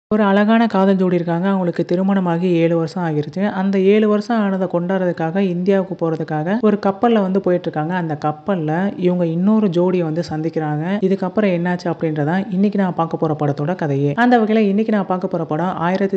ஒரு அழகான காதல் ஜோடி இருக்காங்க. அவங்களுக்கு திருமணமாகி 7 வருஷம் ஆகிருச்சு. அந்த 7 வருஷம் ஆனத கொண்டாடுறதுக்காக இந்தியாவுக்கு போறதுக்காக ஒரு கப்பல்ல வந்து போயிட்டுருக்காங்க. அந்த கப்பல்ல இவங்க இன்னொரு ஜோடிய வந்து சந்திக்கிறாங்க. இதுக்கப்புறம் என்னாச்சு அப்படின்றத தான் இன்னைக்கு நான் பார்க்க போற படத்தோட கதையே. அந்த வகையில இன்னைக்கு நான் பார்க்க போற படம்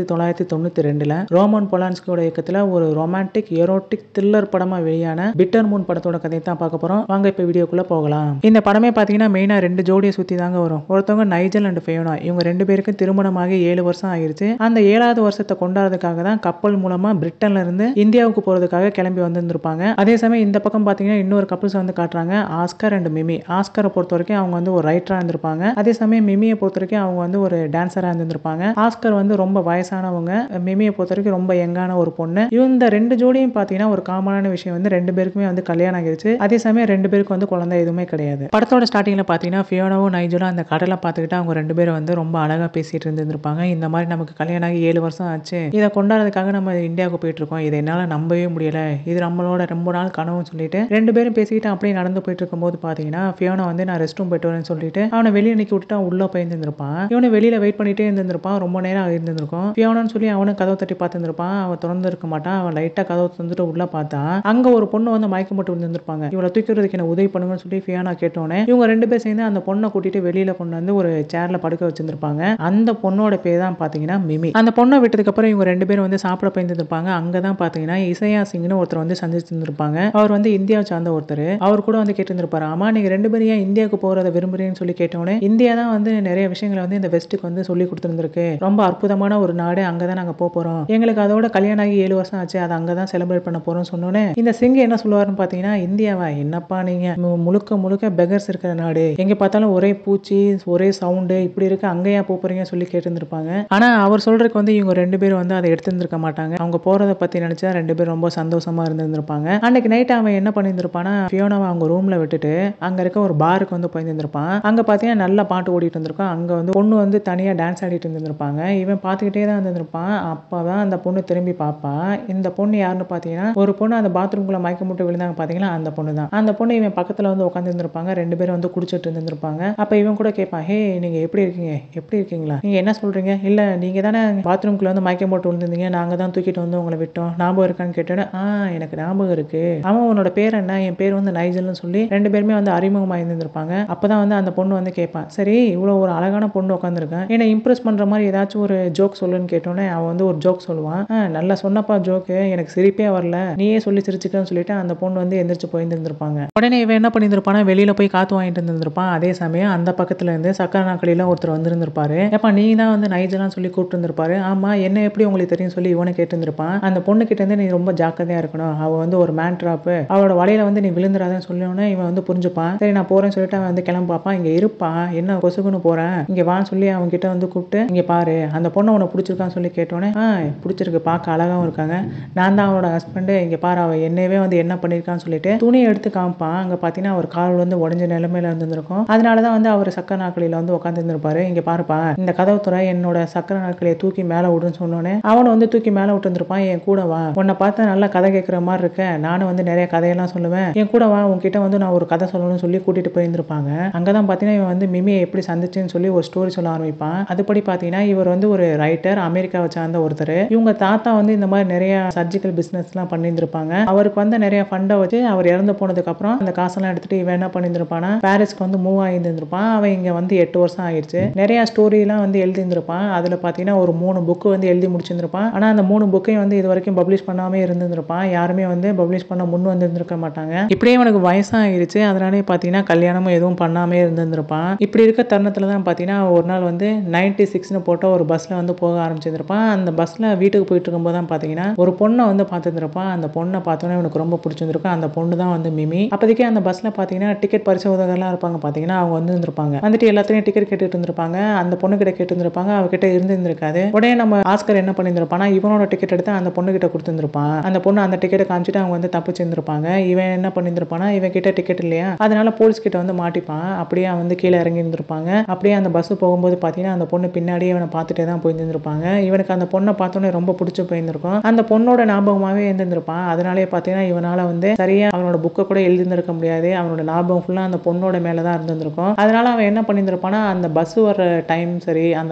1992ல ரோமன் பொலான்ஸ்கியோட இயக்கத்துல ஒரு ரொமான்டிக், எரோடிக் த்ரில்லர் படமா வெளியான பிட்டர் மூன் படத்தோட கதைய தான் பார்க்க போறோம். வாங்க இப்ப வீடியோக்குள்ள போகலாம். இந்த படமே பார்த்தீங்கன்னா மெயினா 2 ஜோடிய சுத்தி தாங்க வரும். ஒருத்தவங்க நைஜல் அண்ட் ஃபியோனா. இவங்க 2 பேருக்கும் திருமணமாகி 7 வருஷம் ஆகிருச்சு. அந்த 7வது வருஷத்த கொண்டாடுறதுக்காக தான் கப்பல் மூலமா பிரிட்டன்ல இருந்து இந்தியாவுக்கு போறதுக்காக கிளம்பி வந்திருந்திருப்பாங்க. அதே சமயம் இந்த பக்கம் பார்த்தீங்கன்னா இன்னொரு கப்பிள்ஸ வந்து காட்டுறாங்க. Oscar and meme. ஆஸ்கர பொறுத்தவரைக்கும் அவங்க வந்து ஒரு ரைட்டரா இருந்திருப்பாங்க. அதே சமயம் மிமிய பொறுத்தவரைக்கும் அவங்க வந்து ஒரு டான்ஸரா இருந்திருப்பாங்க. ஆஸ்கர் வந்து ரொம்ப வயசானவங்க. மிமிய பொறுத்தவரைக்கும் ரொம்ப யங்கான ஒரு பொண்ணு. இந்த 2 ஜோடியும் பார்த்தீங்கன்னா ஒரு காமனான விஷயம் வந்து 2 பேருக்குமே வந்து கல்யாணம் ஆகிருச்சு. அதே சமயம் 2 பேருக்கும் வந்து குழந்தை எதுவுமே கிடையாது. படத்தோட ஸ்டார்ட்டிங்ல பார்த்தீங்கன்னா ஃபியோனாவும் நைஜலும் அந்த கடல பார்த்துக்கிட்டு அவங்க 2 பேரும் வந்து ரொம்ப அழகா பேசிட்டு இருந்திருந்திருப்பாங்க. இந்த மாதிரி நமக்கு கல்யாணம் ஆகி 7 வருஷம் ஆச்சு. இத கொண்டாடுறதுக்காக நம்ம இந்தியாவுக்கு போயிட்டுருக்கோம். இத என்னால நம்பவே முடியல. இது நம்மளோட ரொம்ப நாள் கனவுன்னு சொல்லிட்டு 2 பேரும் பேசிக்கிட்டு அப்படியே நடந்து போயிட்டு இருக்கும்போது பார்த்தீங்கன்னா ஃபியோனா வந்து நான் ரெஸ்ட் ரூம் போயிட்டு வரேன்னு சொல்லிட்டு அவன வெளிய நிக்க விட்டுட்டு அவன் உள்ள போயிருந்திருப்பான். இவனும் வெளியில வெயிட் பண்ணிட்டே இருந்திருப்பான். ரொம்ப நேரம் ஆகியிருந்திருக்கும். ஃபியோனான்னு சொல்லி அவனும் கதவ தட்டி பார்த்திருந்திருப்பான். அவன் தொறந்திருக்க மாட்டான். அவன் லைட்டா கதவ தொறந்துட்டு உள்ள பார்த்தா அங்க ஒரு பொண்ணு வந்து மயக்கம் போட்டு விழுந்திருந்திருப்பாங்க. இவள தூக்கி விடுறதுக்கு என்ன உதவி பண்ணுங்கன்னு சொல்லி ஃபியோனா கேட்டோனே இவங்க 2 பேரும் சேர்ந்து அந்த பொண்ண கூட்டிட்டு வெளியில கொண்டு வந்து ஒரு சேர்ல படுக்க வச்சிருந்திருப்பாங்க. அந்த பொண்ணோட பேர் தான் பார்த்தீங்கன்னா மிமி. அந்த பொண்ண விட்டதுக்கு அப்புறம் இவங்க 2 பேரும் வந்து சாப்பிட போயிருந்திருப்பாங்க. அங்க தான் பார்த்தீங்கன்னா இசையா சிங்னு ஒருத்தர் வந்து சந்திச்சிருந்திருப்பாங்க. அவர் வந்து இந்தியாவ சார்ந்த ஒருத்தரு. அவர் கூட வந்து கேட்டிருந்திருப்பாரு. ஆமா நீங்க 2 பேரும் ஏன் இந்தியாவுக்கு போறத விரும்புறீங்கன்னு சொல்லி கேட்டோனே இந்தியா தான் வந்து நிறைய விஷயங்கள வந்து இந்த வெஸ்ட்க்கு வந்து சொல்லிக் குடுத்திருந்திருக்கு. ரொம்ப அற்புதமான ஒரு நாடு. அங்க தான் நாங்க போப்போறோம். எங்களுக்கு அதோட கல்யாணம் ஆகி 7 வருஷம் ஆச்சு. அத அங்க தான் செலிப்ரேட் பண்ண போறோம்னு சொன்னோனே இந்த சிங் என்ன சொல்லுவாருன்னு பார்த்தீங்கன்னா இந்தியாவா என்னப்பா நீங்க மு முழுக்க முழுக்க பெக்கர்ஸ் இருக்கிற நாடு. எங்க பார்த்தாலும் ஒரே பூச்சி, ஒரே சவுண்டு இப்படி இருக்கு. அங்க ஏன் போப்போறீங்கன்னு சொல்லி கேட்டிருந்திருப்பாங்க. ஆனா அவர் சொல்றதுக்கு வந்து இவங்க 2 பேரும் வந்து அத எடுத்திருந்திருக்க மாட்டாங்க. அவங்க போறத பத்தி நினைச்சு தான் 2 பேரும் ரொம்ப சந்தோஷமா இருந்திருந்திருப்பாங்க. அன்னைக்கு நைட் அவன் என்ன பண்ணியிருந்திருப்பான்னா ஃபியோனாவ அவங்க ரூம்ல விட்டுட்டு அங்க இருக்க ஒரு பாருக்கு வந்து போயிருந்திருப்பான். அங்க பார்த்தீங்கன்னா நல்ல பாட்டு ஓடிட்டு இருந்திருக்கும். அங்க வந்து பொண்ணு வந்து தனியா டான்ஸ் ஆடிட்டு இருந்திருப்பாங்க. இவன் பார்த்துக்கிட்டே தான் இருந்திருப்பான். அப்பதான் அந்த பொண்ணு திரும்பி பார்ப்பா. இந்த பொண்ணு யாருன்னு பார்த்தீங்கன்னா ஒரு பொண்ணு அந்த பாத்ரூம்குள்ள மயக்கம் போட்டு விழுந்தாங்க பார்த்தீங்களா அந்த பொண்ணு தான். அந்த பொண்ணு இவன் பக்கத்துல வந்து உட்கார்ந்திருந்திருப்பாங்க. 2 பேரும் வந்து குடிச்சிட்டு இருந்திருப்பாங்க. அப்ப இவன் கூட கேட்பான். ஹே நீங்க எப்படி இருக்கீங்க? எப்படி இருக்கீங்களா? நீங்க என்ன சொல்றீங்க? இல்ல நீங்க தானே பாத்ரூம்குள்ள வந்து மயக்கம் போட்டு விழுந்திருந்தீங்க. நாங்க தான் தூக்கிட்டு வந்து உங்கள விட்டோம். ஞாபகம் இருக்கான்னு கேட்டோனே ஆ எனக்கு ஞாபகம் இருக்கு. ஆமா உன்னோட பேர் என்ன? என் பேர் வந்து நைஜல்னு சொல்லி 2 பேருமே வந்து அறிமுகமா இருந்திருப்பாங்க. அப்பதான் வந்து அந்த பொண்ணு வந்து கேட்பா. சரி இவ்வளோ ஒரு அழகான பொண்ணு உட்கார்ந்திருக்க. என்ன இம்ப்ரெஸ் பண்ற மாதிரி ஏதாச்சும் ஒரு ஜோக் சொல்லுன்னு கேட்டோனே அவன் வந்து ஒரு ஜோக் சொல்லுவான். ஆ நல்லா சொன்னப்பா ஜோக்கு. எனக்கு சிரிப்பே வரல. நீயே சொல்லி சிரிச்சுக்கன்னு சொல்லிட்டு அந்த பொண்ணு வந்து எந்திரிச்சு போயிருந்திருப்பாங்க. உடனே இவன் என்ன பண்ணியிருந்திருப்பான்னா வெளியில போய் காத்து வாங்கிட்டு இருந்திருப்பான். அதே சமயம் அந்த பக்கத்துல இருந்து சக்கர நாற்காலியில ஒருத்தர் வந்திருந்திருப்பாரு. ஏப்பா நீ தான் வந்து நைஜலான்னு சொல்லி கூப்பிட்டுருந்திருப்பாரு. ஆமா என்ன எப்படி உங்களுக்கு தெரியும்னு சொல்லி இவனும் கேட்டிருந்திருப்பான். அந்த பொண்ணு கிட்ட இருந்து நீ ரொம்ப ஜாக்கிரதையா இருக்கணும். அவ வந்து ஒரு மேன் ட்ராப்பு. அவளோட வலையில வந்து நீ விழுந்துறாதன்னு சொன்னோனே இவன் வந்து புரிஞ்சுப்பான். சரி நான் போறேன்னு சொல்லிட்டு அவன் வந்து கிளம்ப பார்ப்பான். இங்க இருப்பா. என்ன பொசுக்குன்னு போறேன். இங்க வான்னு சொல்லி அவன் கிட்ட வந்து கூப்பிட்டு இங்க பாரு அந்த பொண்ணு உனக்கு பிடிச்சிருக்கான்னு சொல்லி கேட்டோனே ஆ பிடிச்சிருக்கு. பார்க்க அழகாவும் இருக்காங்க. நான் தான் அவளோட ஹஸ்பண்டு. இங்க பாரு அவ என்னையவே வந்து என்ன பண்ணியிருக்கான்னு சொல்லிட்டு துணிய எடுத்து காமிப்பான். அங்க பார்த்தீங்கன்னா அவர் கால் வந்து உடைஞ்ச நிலைமையில இருந்திருக்கும். அதனால தான் வந்து அவர் சக்கர நாற்காலியில வந்து உட்கார்ந்திருந்திருப்பாரு. இங்க பாருப்பா இந்த கதவு துறை என்னோட சக்கர நாற்காலிய தூக்கி மேல விடுன்னு சொன்னோனே அவனும் வந்து தூக்கி மேல விட்டுருந்திருப்பான். என் கூட வா. உன்னை பார்த்தா நல்லா கதை கேட்கிற மாதிரி இருக்க. நானும் வந்து நிறைய கதையெல்லாம் சொல்லுவேன். என் கூட வா உன்கிட்ட வந்து நான் ஒரு கதை சொல்லணும்னு சொல்லி கூட்டிட்டு போயிருந்திருப்பாங்க. அங்கதான் பார்த்தீங்கன்னா இவன் வந்து மிமிய எப்படி சந்திச்சேன்னு சொல்லி ஒரு ஸ்டோரி சொல்ல ஆரம்பிப்பான். அதுபடி பார்த்தீங்கன்னா இவர் வந்து ஒரு ரைட்டர். அமெரிக்காவை சார்ந்த ஒருத்தரு. இவங்க தாத்தா வந்து இந்த மாதிரி நிறைய சர்ஜிக்கல் பிசினஸ்லாம் பண்ணியிருந்திருப்பாங்க. அவருக்கு வந்து நிறைய ஃபண்ட வச்சு அவர் இறந்து போனதுக்கு அப்புறம் அந்த காசெல்லாம் எடுத்துட்டு இவன் என்ன பண்ணியிருந்திருப்பான்னா பாரிஸ்க்கு வந்து மூவ் ஆகியிருந்திருப்பான். அவன் இங்க வந்து 8 வருஷம் ஆயிடுச்சு. நிறைய ஸ்டோரிலாம் வந்து எழுதியிருந்திருப்பான். அதுல பார்த்தீங்கன்னா ஒரு 3 புக் வந்து எழுதி முடிச்சிருந்திருப்பான். ஆனா அந்த 3 புக்கையும் வந்து இதுவரைக்கும் பப்ளிஷ் பண்ணாமயே இருந்திருந்திருப்பான். யாருமே வந்து பப்ளிஷ் பண்ண முன் வந்திருந்திருக்க மாட்டாங்க. இப்படியே இவனுக்கு வயசாகிருச்சு. அதனாலயே பார்த்தீங்கன்னா கல்யாணமும் எதுவும் பண்ணாமயே இருந்திருந்திருப்பான். இப்படி இருக்க தருணத்துல தான் பார்த்தீங்கன்னா ஒரு நாள் வந்து 96ன்னு போட்ட ஒரு பஸ்ல வந்து போக ஆரம்பிச்சிருந்திருப்பான். அந்த பஸ்ல வீட்டுக்கு போயிட்டு இருக்கும்போது தான் பார்த்தீங்கன்னா ஒரு பொண்ண வந்து பார்த்திருந்திருப்பான். அந்த பொண்ண பார்த்தோனே இவனுக்கு ரொம்ப பிடிச்சிருந்திருக்கும். அந்த பொண்ணு தான் வந்து மிமி. அப்போதைக்கு அந்த பஸ்ல பார்த்தீங்கன்னா டிக்கெட் பரிசோதகர்லாம் இருப்பாங்க பார்த்தீங்கன்னா அவங்க வந்து இருந்திருப்பாங்க. வந்துட்டு எல்லாத்தையும் டிக்கெட் கேட்டுட்டு இருந்திருப்பாங்க. அந்த பொண்ணு கிட்ட கேட்டிருந்திருப்பாங்க. அவகிட்ட இருந்திருந்திருக்காது. உடனே நம்ம ஆஸ்கர் என்ன பண்ணியிருந்திருப்பான்னா இவனோட டிக்கெட் எடுத்து அந்த பொண்ணு கிட்ட கொடுத்திருந்திருப்பான். அந்த பொண்ணு அந்த டிக்கெட்டை காமிச்சிட்டு அவங்க வந்து தப்பிச்சிருந்திருப்பாங்க. இவன் என்ன பண்ணியிருந்திருப்பான்னா இவன் கிட்ட டிக்கெட் இல்லையா அதனால போலீஸ் கிட்ட வந்து மாட்டிப்பான். அப்படியே அவன் வந்து கீழே இறங்கி இருந்திருப்பாங்க. அப்படியே அந்த பஸ் போகும்போது பார்த்தீங்கன்னா அந்த பொண்ணு பின்னாடியே இவனை பார்த்துட்டே தான் போயிருந்திருப்பாங்க. இவனுக்கு அந்த பொண்ணை பார்த்தோன்னே ரொம்ப பிடிச்சு போயிருந்திருக்கும். அந்த பொண்ணோட ஞாபகமாவே இருந்திருந்திருப்பான். அதனாலேயே பார்த்தீங்கன்னா இவனால வந்து சரியா அவனோட புக்கை கூட எழுதியிருந்திருக்க முடியாது. அவனோட ஞாபகம் ஃபுல்லா அந்த பொண்ணோட மேல தான் இருந்திருந்திருக்கும். அதனால அவன் என்ன பண்ணியிருந்திருப்பான்னா அந்த பஸ் வர டைம் சரி அந்த பஸ் எங்க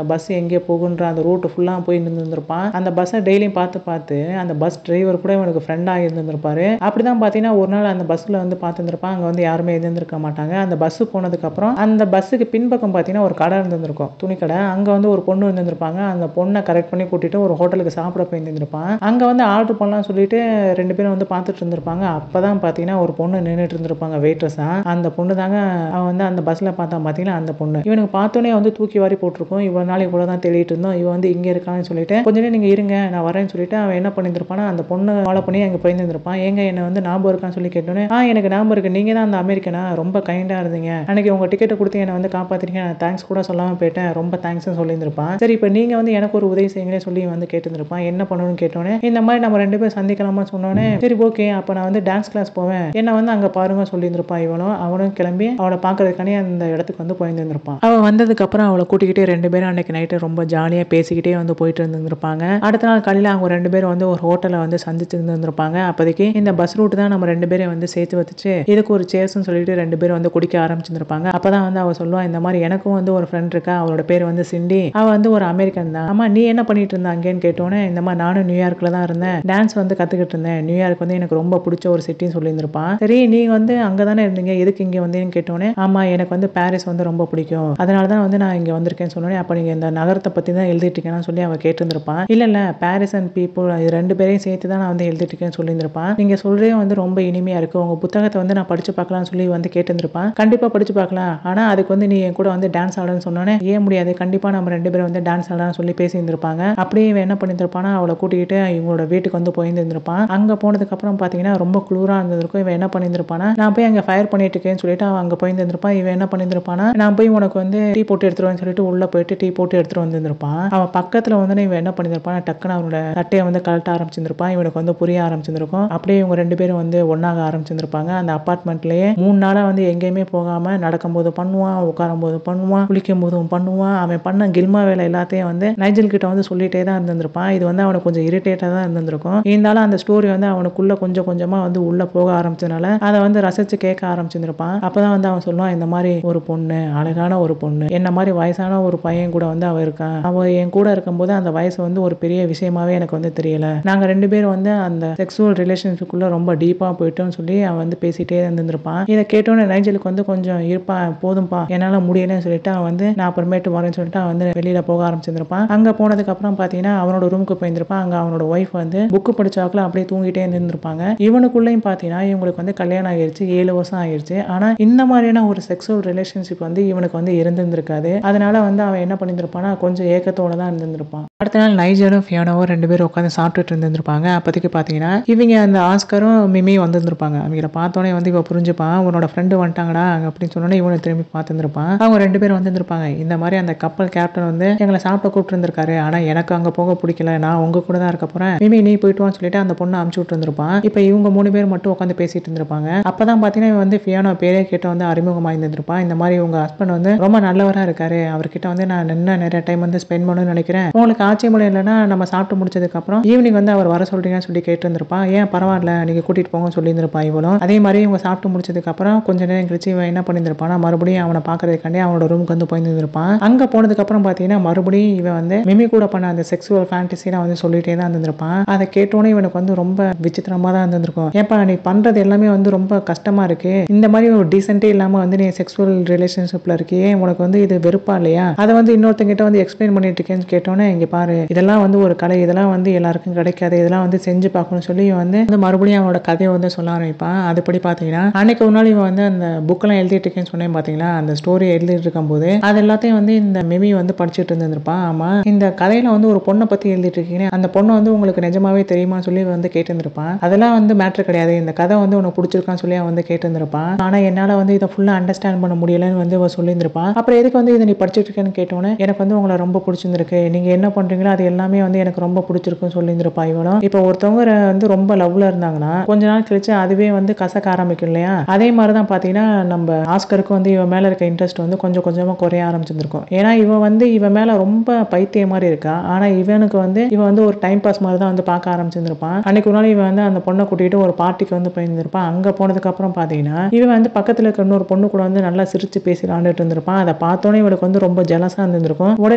எங்கே போகுன்ற அந்த ரூட் ஃபுல்லாக போய் நின்றுருப்பான் அந்த பஸ்ஸை டெய்லியும் பார்த்து பார்த்து அந்த பஸ் டிரைவர் கூட இவனுக்கு ஃப்ரெண்டாக இருந்திருப்பாரு அப்படிதான் பார்த்தீங்கன்னா ஒரு நாள் அந்த பஸ்ஸில் வந்து பார்த்துருப்பான் அங்கே வந்து யாருமே இருந்திருக்க மாட்டாங்க அந்த பஸ்ஸு போனதுக்கப்புறம் அந்த பஸ்ஸுக்கு பின்பக்கம் பார்த்தீங்கன்னா ஒரு கடை இருந்திருக்கும் துணி கடை அங்கே வந்து ஒரு பொண்ணு இருந்திருப்பாங்க அந்த பொண்ணை கரெக்ட் பண்ணி கூட்டிட்டு ஒரு ஹோட்டலுக்கு சாப்பிட போயிருந்திருப்பான் அங்கே வந்து ஆர்டர் பண்ணலாம்னு சொல்லிட்டு ரெண்டு பேரும் வந்து பார்த்துட்டு இருந்திருப்பாங்க அப்போ தான் பார்த்தீங்கன்னா ஒரு பொண்ணு நின்றுட்டு இருந்திருப்பாங்க வெயிட்ரஸாக அந்த பொண்ணு தாங்க அவன் வந்து அந்த பஸ்ஸில் பார்த்தா பார்த்தீங்கன்னா அந்த பொண்ணு இவனுக்கு பார்த்தோன்னே வந்து தூக்கி வாரி போட்டிருக்கோம் இவ்வளோ நாள் இவ்வளோ தான் தேடிட்டு இருந்தோம் இவன் வந்து இங்கே இருக்கான்னு சொல்லிட்டு கொஞ்ச நேரம் நீங்கள் இருங்க நான் வரேன்னு சொல்லிட்டு அவன் என்ன பண்ணியிருந்திருப்பானா அந்த பொண்ணு ஃபாலோ பண்ணி அங்கே போயிருந்திருப்பான் ஏங்க என்ன வந்து ஞாபகம் இருக்கான்னு சொல்லி கேட்டோன்னே ஆ எனக்கு ஞாபகம் இருக்கு நீங்கள் தான் அந்த அமெரிக்கனா ரொம்ப கைண்டாக இருந்தீங்க அன்னைக்கு உங்கள் டிக்கெட்டை கொடுத்து என்னை வந்து காப்பாற்றிருக்கீங்க நான் தேங்க்ஸ் கூட சொல்லாமல் போயிட்டேன் ரொம்ப தேங்க்ஸ்னு சொல்லியிருந்திருப்பான் சரி இப்போ நீங்கள் வந்து எனக்கு ஒரு உதவி செய்யுங்களே சொல்லி வந்து கேட்டிருந்திருப்பான் என்ன பண்ணணும்னு கேட்டோன்னே இந்த மாதிரி நம்ம ரெண்டு பேரும் சந்திக்கலாமா சொன்னோன்னே சரி ஓகே அப்போ நான் வந்து டான்ஸ் கிளாஸ் போவேன் என்ன வந்து அங்கே பாருங்க சொல்லியிருந்திருப்பான் இவனும் அவனும் கிளம்பி அவளை பார்க்கறதுக்கானே அந்த இடத்துக்கு வந்து போயிருந்திருப்பான் அவன் வந்ததுக்கப்புறம் அவளை கூட்டிக்கிட்டே ரெண்டு பேரும் அன்னைக்கு நைட்டு ரொம்ப ஜாலியாக பேசிக்கிட்டே வந்து போயிட்டு இருந்திருப்பாங்க அடுத்த நாள் காலையில் அவங்க ரெண்டு பேரும் வந்து ஒரு ஹோட்டலில் வந்து சந்திச்சு இருந்திருப்பாங்க அப்போதைக்கு இந்த பஸ் ரூட் தான் நம்ம ரெண்டு பேரையும் வந்து சேர்த்து வச்சுச்சு இதுக்கு ஒரு சேர்ஸ்னு சொல்லிட்டு ரெண்டு பேரும் வந்து குடிக்க ஆரம்பிச்சிருப்பாங்க அப்பதான் வந்து அவ சொல்லுவா இந்த மாதிரி எனக்கும் வந்து ஒரு ஃப்ரெண்ட் இருக்கா அவளோட பேர் வந்து சிண்டி அவ வந்து ஒரு அமெரிக்கன் தான் ஆமா நீ என்ன பண்ணிட்டு இருந்த அங்கேன்னு கேட்டோன்னே இந்த மாதிரி நானும் நியூயார்க்ல தான் இருந்தேன் டான்ஸ் வந்து கத்துக்கிட்டு இருந்தேன் நியூயார்க் வந்து எனக்கு ரொம்ப பிடிச்ச ஒரு சிட்டின்னு சொல்லியிருந்திருப்பான் சரி நீ வந்து அங்கே தானே இருந்தீங்க எதுக்கு இங்கே வந்தீங்கன்னு கேட்டோன்னே ஆமா எனக்கு வந்து பாரிஸ் வந்து ரொம்ப பிடிக்கும் அதனால தான் வந்து நான் இங்கே வந்திருக்கேன்னு சொன்னோன்னே அப்போ நீங்கள் இந்த நகரத்தை பற்றி தான் எழுதிட்டு இருக்கேன்னு சொல்லி அவ கேட்டிருந்திருப்பான் இல்ல இல்ல பாரிஸ் அண்ட் பீப்புள் இது ரெண்டு பேரையும் சேர்த்து தான் நான் வந்து எழுதிட்டு இருக்கேன்னு சொல்லியிருந்திருப்பான் நீங்க சொல்றதே வந்து ரொம்ப இனிமையா இருக்கு உங்க புத்தகத்தை வந்து நான் படிச்சு பார்க்கலாம்னு சொல்லி வந்து கேட்டிருந்திருப்பான் கண்டிப்பா படிச்சு பார்க்கலாம் ஆனா அதுக்கு வந்து நீ என் கூட வந்து டான்ஸ் ஆடணும்னு சொன்னோன்னே ஏன் முடியாது கண்டிப்பா நம்ம ரெண்டு பேரும் வந்து டான்ஸ் ஆடலாம்னு சொல்லி பேசியிருந்திருப்பாங்க அப்படியே இவன் என்ன பண்ணியிருந்திருப்பானா அவளை கூட்டிக்கிட்டு இவங்களோட வீட்டுக்கு வந்து போயிருந்திருப்பான் அங்க போனதுக்கு அப்புறம் பாத்தீங்கன்னா ரொம்ப குளிரா இருந்திருக்கும் இவன் என்ன பண்ணியிருந்திருப்பானா நான் போய் அங்க ஃபயர் பண்ணிட்டு இருக்கேன்னு சொல்லிட்டு அவன் அங்க போயிருந்திருப்பான் இவன் என்ன பண்ணியிருந்திருப்பானா நான் போய் உனக்கு வந்து டீ போட்டு எடுத்துருவேன்னு சொல்லிட்டு உள்ள போயிட்டு டீ போட்டு எடுத்துட்டு வந்திருந்திருப்பான் அவன் பக்கத்துல வந்து இவன் என்ன பண்ணியிருப்பான் டக்குன்னு அவனோட சட்டையை வந்து கழட்ட ஆரம்பிச்சிருந்திருப்பான் இவனுக்கு வந்து புரிய ஆரம்பிச்சிருந்திருக்கும் அப்படியே இவங்க ரெண்டு பேரும் வந்து ஒன்னாக ஆரம்பிச்சிருந்திருப்பாங்க அந்த அப்பார்ட்மெண்ட்லயே மூணு நாளா வந்து எங்கேயுமே போகாம நடக்கும்போது பண்ணுவான் உட்காரும் போது பண்ணுவான் குளிக்கும் போதும் பண்ணுவான் அவன் பண்ண கில்மா வேலை எல்லாத்தையும் வந்து நைஜல் கிட்ட வந்து சொல்லிட்டே தான் இருந்திருப்பான் இது வந்து அவனுக்கு கொஞ்சம் இரிட்டேட்டாக தான் இருந்திருக்கும் இருந்தாலும் அந்த ஸ்டோரி வந்து அவனுக்குள்ள கொஞ்சம் கொஞ்சமா வந்து உள்ள போக ஆரம்பிச்சதுனால அதை வந்து ரசிச்சு கேட்க ஆரம்பிச்சிருந்திருப்பான் அப்பதான் வந்து அவன் சொல்லுவான் இந்த மாதிரி ஒரு பொண்ணு அழகான ஒரு பொண்ணு என்ன மாதிரி வயசான ஒரு பையன் கூட வந்து அவ இருக்கான் அவ என் கூட இருக்கும்போது அந்த வயசு வந்து ஒரு பெரிய விஷயமாவே எனக்கு வந்து தெரியல நாங்க ரெண்டு பேரும் வந்து அந்த செக்ஸுவல் ரிலேஷன்ஷிப்புக்குள்ள ரொம்ப டீப்பா போயிட்டோம்னு சொல்லி அவன் வந்து பேசிட்டே இருந்திருப்பான் இதை கேட்டோன்னே நைஜலுக்கு வந்து கொஞ்சம் இருப்பா போதும்பா என்னால முடியலன்னு சொல்லிட்டு அவன் வந்து நான் அப்புறமேட்டு வரேன்னு சொல்லிட்டு அவன் வந்து வெளியில போக ஆரம்பிச்சிருப்பான் அங்க போனதுக்கு அப்புறம் பாத்தீங்கன்னா அவனோட ரூமுக்கு போயிருந்திருப்பான் அங்க அவனோட ஒய்ஃப் வந்து புக்கு படிச்சாக்குல அப்படியே தூங்கிட்டே இருந்திருப்பாங்க இவனுக்குள்ளேயும் பாத்தீங்கன்னா இவங்களுக்கு வந்து கல்யாணம் ஆகிருச்சு ஏழு வருஷம் ஆகிருச்சு ஆனா இந்த மாதிரியான ஒரு செக்ஸுவல் ரிலேஷன்ஷிப் வந்து இவனுக்கு வந்து இருந்திருந்திருக்காது அதனால வந்து அவன் என்ன பண்ணியிருந்திருப்பானா கொஞ்சம் ஏக்கத்தோட தான் இருந்திருப்பான் அடுத்த நாள் நைஜரும் ஃபியோனாவும் ரெண்டு பேரும் உட்காந்து சாப்பிட்டுட்டு இருந்திருப்பாங்க அப்போதைக்கு பார்த்தீங்கன்னா இவங்க அந்த ஆஸ்கரும் மிமி வந்திருந்திருப்பாங்க அவங்கள பார்த்தோன்னே வந்து இவ புரிஞ்சுப்பான் உன்னோட ஃப்ரெண்டு வந்துட்டாங்கடா அப்படின்னு சொன்னோன்னே இவனை திரும்பி பார்த்துருப்பான் அவங்க ரெண்டு பேரும் வந்திருந்திருப்பாங்க இந்த மாதிரி அந்த கப்பல் கேப்டன் வந்து எங்களை சாப்பிட கூப்பிட்டு இருந்திருக்காரு ஆனால் எனக்கு அங்கே போக பிடிக்கல நான் உங்க கூட தான் இருக்க போறேன் மிமி நீ போயிட்டு வான்னு சொல்லிட்டு அந்த பொண்ணை அமுச்சு விட்டுருந்துருப்பான் இப்போ இவங்க மூணு பேர் மட்டும் உட்காந்து பேசிட்டு இருந்திருப்பாங்க அப்பதான் பார்த்தீங்கன்னா இவன் வந்து ஃபியோனா பேரே கேட்ட வந்து அறிமுகமாக இருந்திருப்பான் இந்த மாதிரி உங்க ஹஸ்பண்ட் வந்து ரொம்ப நல்லவரா இருக்காரு அவர்கிட்ட வந்து நான் நின்று நிறைய டைம் வந்து ஸ்பெண்ட் பண்ணணும்னு நினைக்கிறேன் உங்களுக்கு ஆச்சரியம் இல்லைன்னா நம்ம சாப்பிட்டு முடிச்சதுக்கு அப்புறம் ஈவினிங் வந்து அவர் வர சொல்றீங்கன்னு சொல்லி கேட்டு இருந்திருப்பான் ஏன் பரவாயில்ல நீங்க கூட்டிட்டு போங்கன்னு சொல்லியிருந்திருப்பா இவளும் அதே மாதிரி இவங்க சாப்பிட்டு முடிச்சதுக்கு அப்புறம் கொஞ்ச நேரம் கழிச்சு இவன் என்ன பண்ணியிருந்திருப்பானா மறுபடியும் அவனை பார்க்கறதுக்காண்டி அவனோட ரூமுக்கு வந்து போயிருந்திருப்பான் அங்க போனதுக்கு அப்புறம் பார்த்தீங்கன்னா மறுபடியும் இவன் வந்து மிமி கூட பண்ண அந்த செக்ஸுவல் ஃபேண்டசிலாம் வந்து சொல்லிட்டே தான் இருந்திருப்பான் அதை கேட்டோன்னே இவனுக்கு வந்து ரொம்ப விசித்திரமா தான் இருந்திருக்கும் ஏப்பா நீ பண்றது எல்லாமே வந்து ரொம்ப கஷ்டமா இருக்கு இந்த மாதிரி ஒரு டீசென்ட்டே இல்லாம வந்து நீ செக்ஸுவல் ரிலேஷன்ஷிப்ல இருக்கியே உனக்கு வந்து இது வெறுப்பா இல்லையா அதை வந்து இன்னொருத்தங்கிட்ட வந்து எக்ஸ்பிளைன் பண்ணிட்டு இருக்கேன்னு கேட்டோன்னே இங்க பாரு இதெல்லாம் வந்து ஒரு கலை இதெல்லாம் வந்து எல்லாருக்கும் கிடைக்காது இதெல்லாம் வந்து செஞ்சு பார்க்கணும்னு சொல்லி இவன் வந்து வந்து மறுபடியும் அவனோட கதையை வந்து சொல்ல ஆரம்பிப்பான் அதுபடி பார்த்தீங்கன்னா அன்னைக்கு ஒரு நாள் இவன் வந்து அந்த புக்கெல்லாம் எழுதிட்டு இருக்கேன்னு சொன்னேன் பார்த்தீங்களா அந்த ஸ்டோரி எழுதிட்டு இருக்கும்போது அது எல்லாத்தையும் வந்து இந்த மிமி வந்து படிச்சுட்டு இருந்திருப்பான் ஆமா இந்த கதையில வந்து ஒரு பொண்ணை பத்தி எழுதிட்டு இருக்கீங்க அந்த பொண்ணு வந்து உங்களுக்கு நிஜமாவே தெரியுமா சொல்லி வந்து கேட்டிருந்திருப்பான் அதெல்லாம் வந்து மேட்ரு கிடையாது இந்த கதை வந்து உனக்கு பிடிச்சிருக்கான்னு சொல்லி அவன் வந்து கேட்டிருந்திருப்பான் ஆனா என்னால வந்து இதை ஃபுல்லா அண்டர்ஸ்டாண்ட் பண்ண முடியலன்னு வந்து அவன் சொல்லியிருந்திருப்பான் அப்புறம் எதுக்கு வந்து இதை நீ படிச்சுட்டு இருக்கேன்னு கேட்டோன்னே எனக்கு வந்து உங்களை ரொம்ப பிடிச்சிருந்திருக்கு நீங்க என்ன பண்றீங்களோ அது எல்லாமே வந்து எனக்கு ரொம்ப பிடிச்சிருக்குன்னு சொல்லியிருந்திருப்பா இவனும் இப்போ ஒருத்தவங்க ர- வந்து ரொம்ப லவ்ல இருந்தாங்கன்னா கொஞ்ச நாள் கழிச்சு அதுவே வந்து கசக்க ஆரம்பிக்கும் இல்லையா அதே மாதிரி தான் பார்த்தீங்கன்னா நம்ம ஆஸ்கருக்கு வந்து இவன் மேல இருக்க இன்ட்ரெஸ்ட் வந்து கொஞ்சம் கொஞ்சமா குறைய ஆரம்பிச்சிருந்திருக்கும் ஏன்னா இவன் வந்து இவன் மேல ரொம்ப பைத்திய மாதிரி இருக்கா ஆனா இவனுக்கு வந்து இவன் வந்து ஒரு டைம் பாஸ் மாதிரி தான் வந்து பார்க்க ஆரம்பிச்சிருந்திருப்பான் அன்னைக்கு ஒரு நாள் இவன் வந்து அந்த பொண்ணை கூட்டிட்டு ஒரு பார்ட்டிக்கு வந்து போயிருந்திருப்பான் அங்க போனதுக்கு அப்புறம் பாத்தீங்கன்னா இவன் வந்து பக்கத்துல இருக்க இன்னொரு பொண்ணு கூட வந்து நல்லா சிரிச்சு பேசி விளாண்டுட்டு இருந்திருப்பான் அதை பார்த்தோன்னே இவனுக்கு வந்து ரொம்ப ஜலசா இருந்திருக்கும் உடனே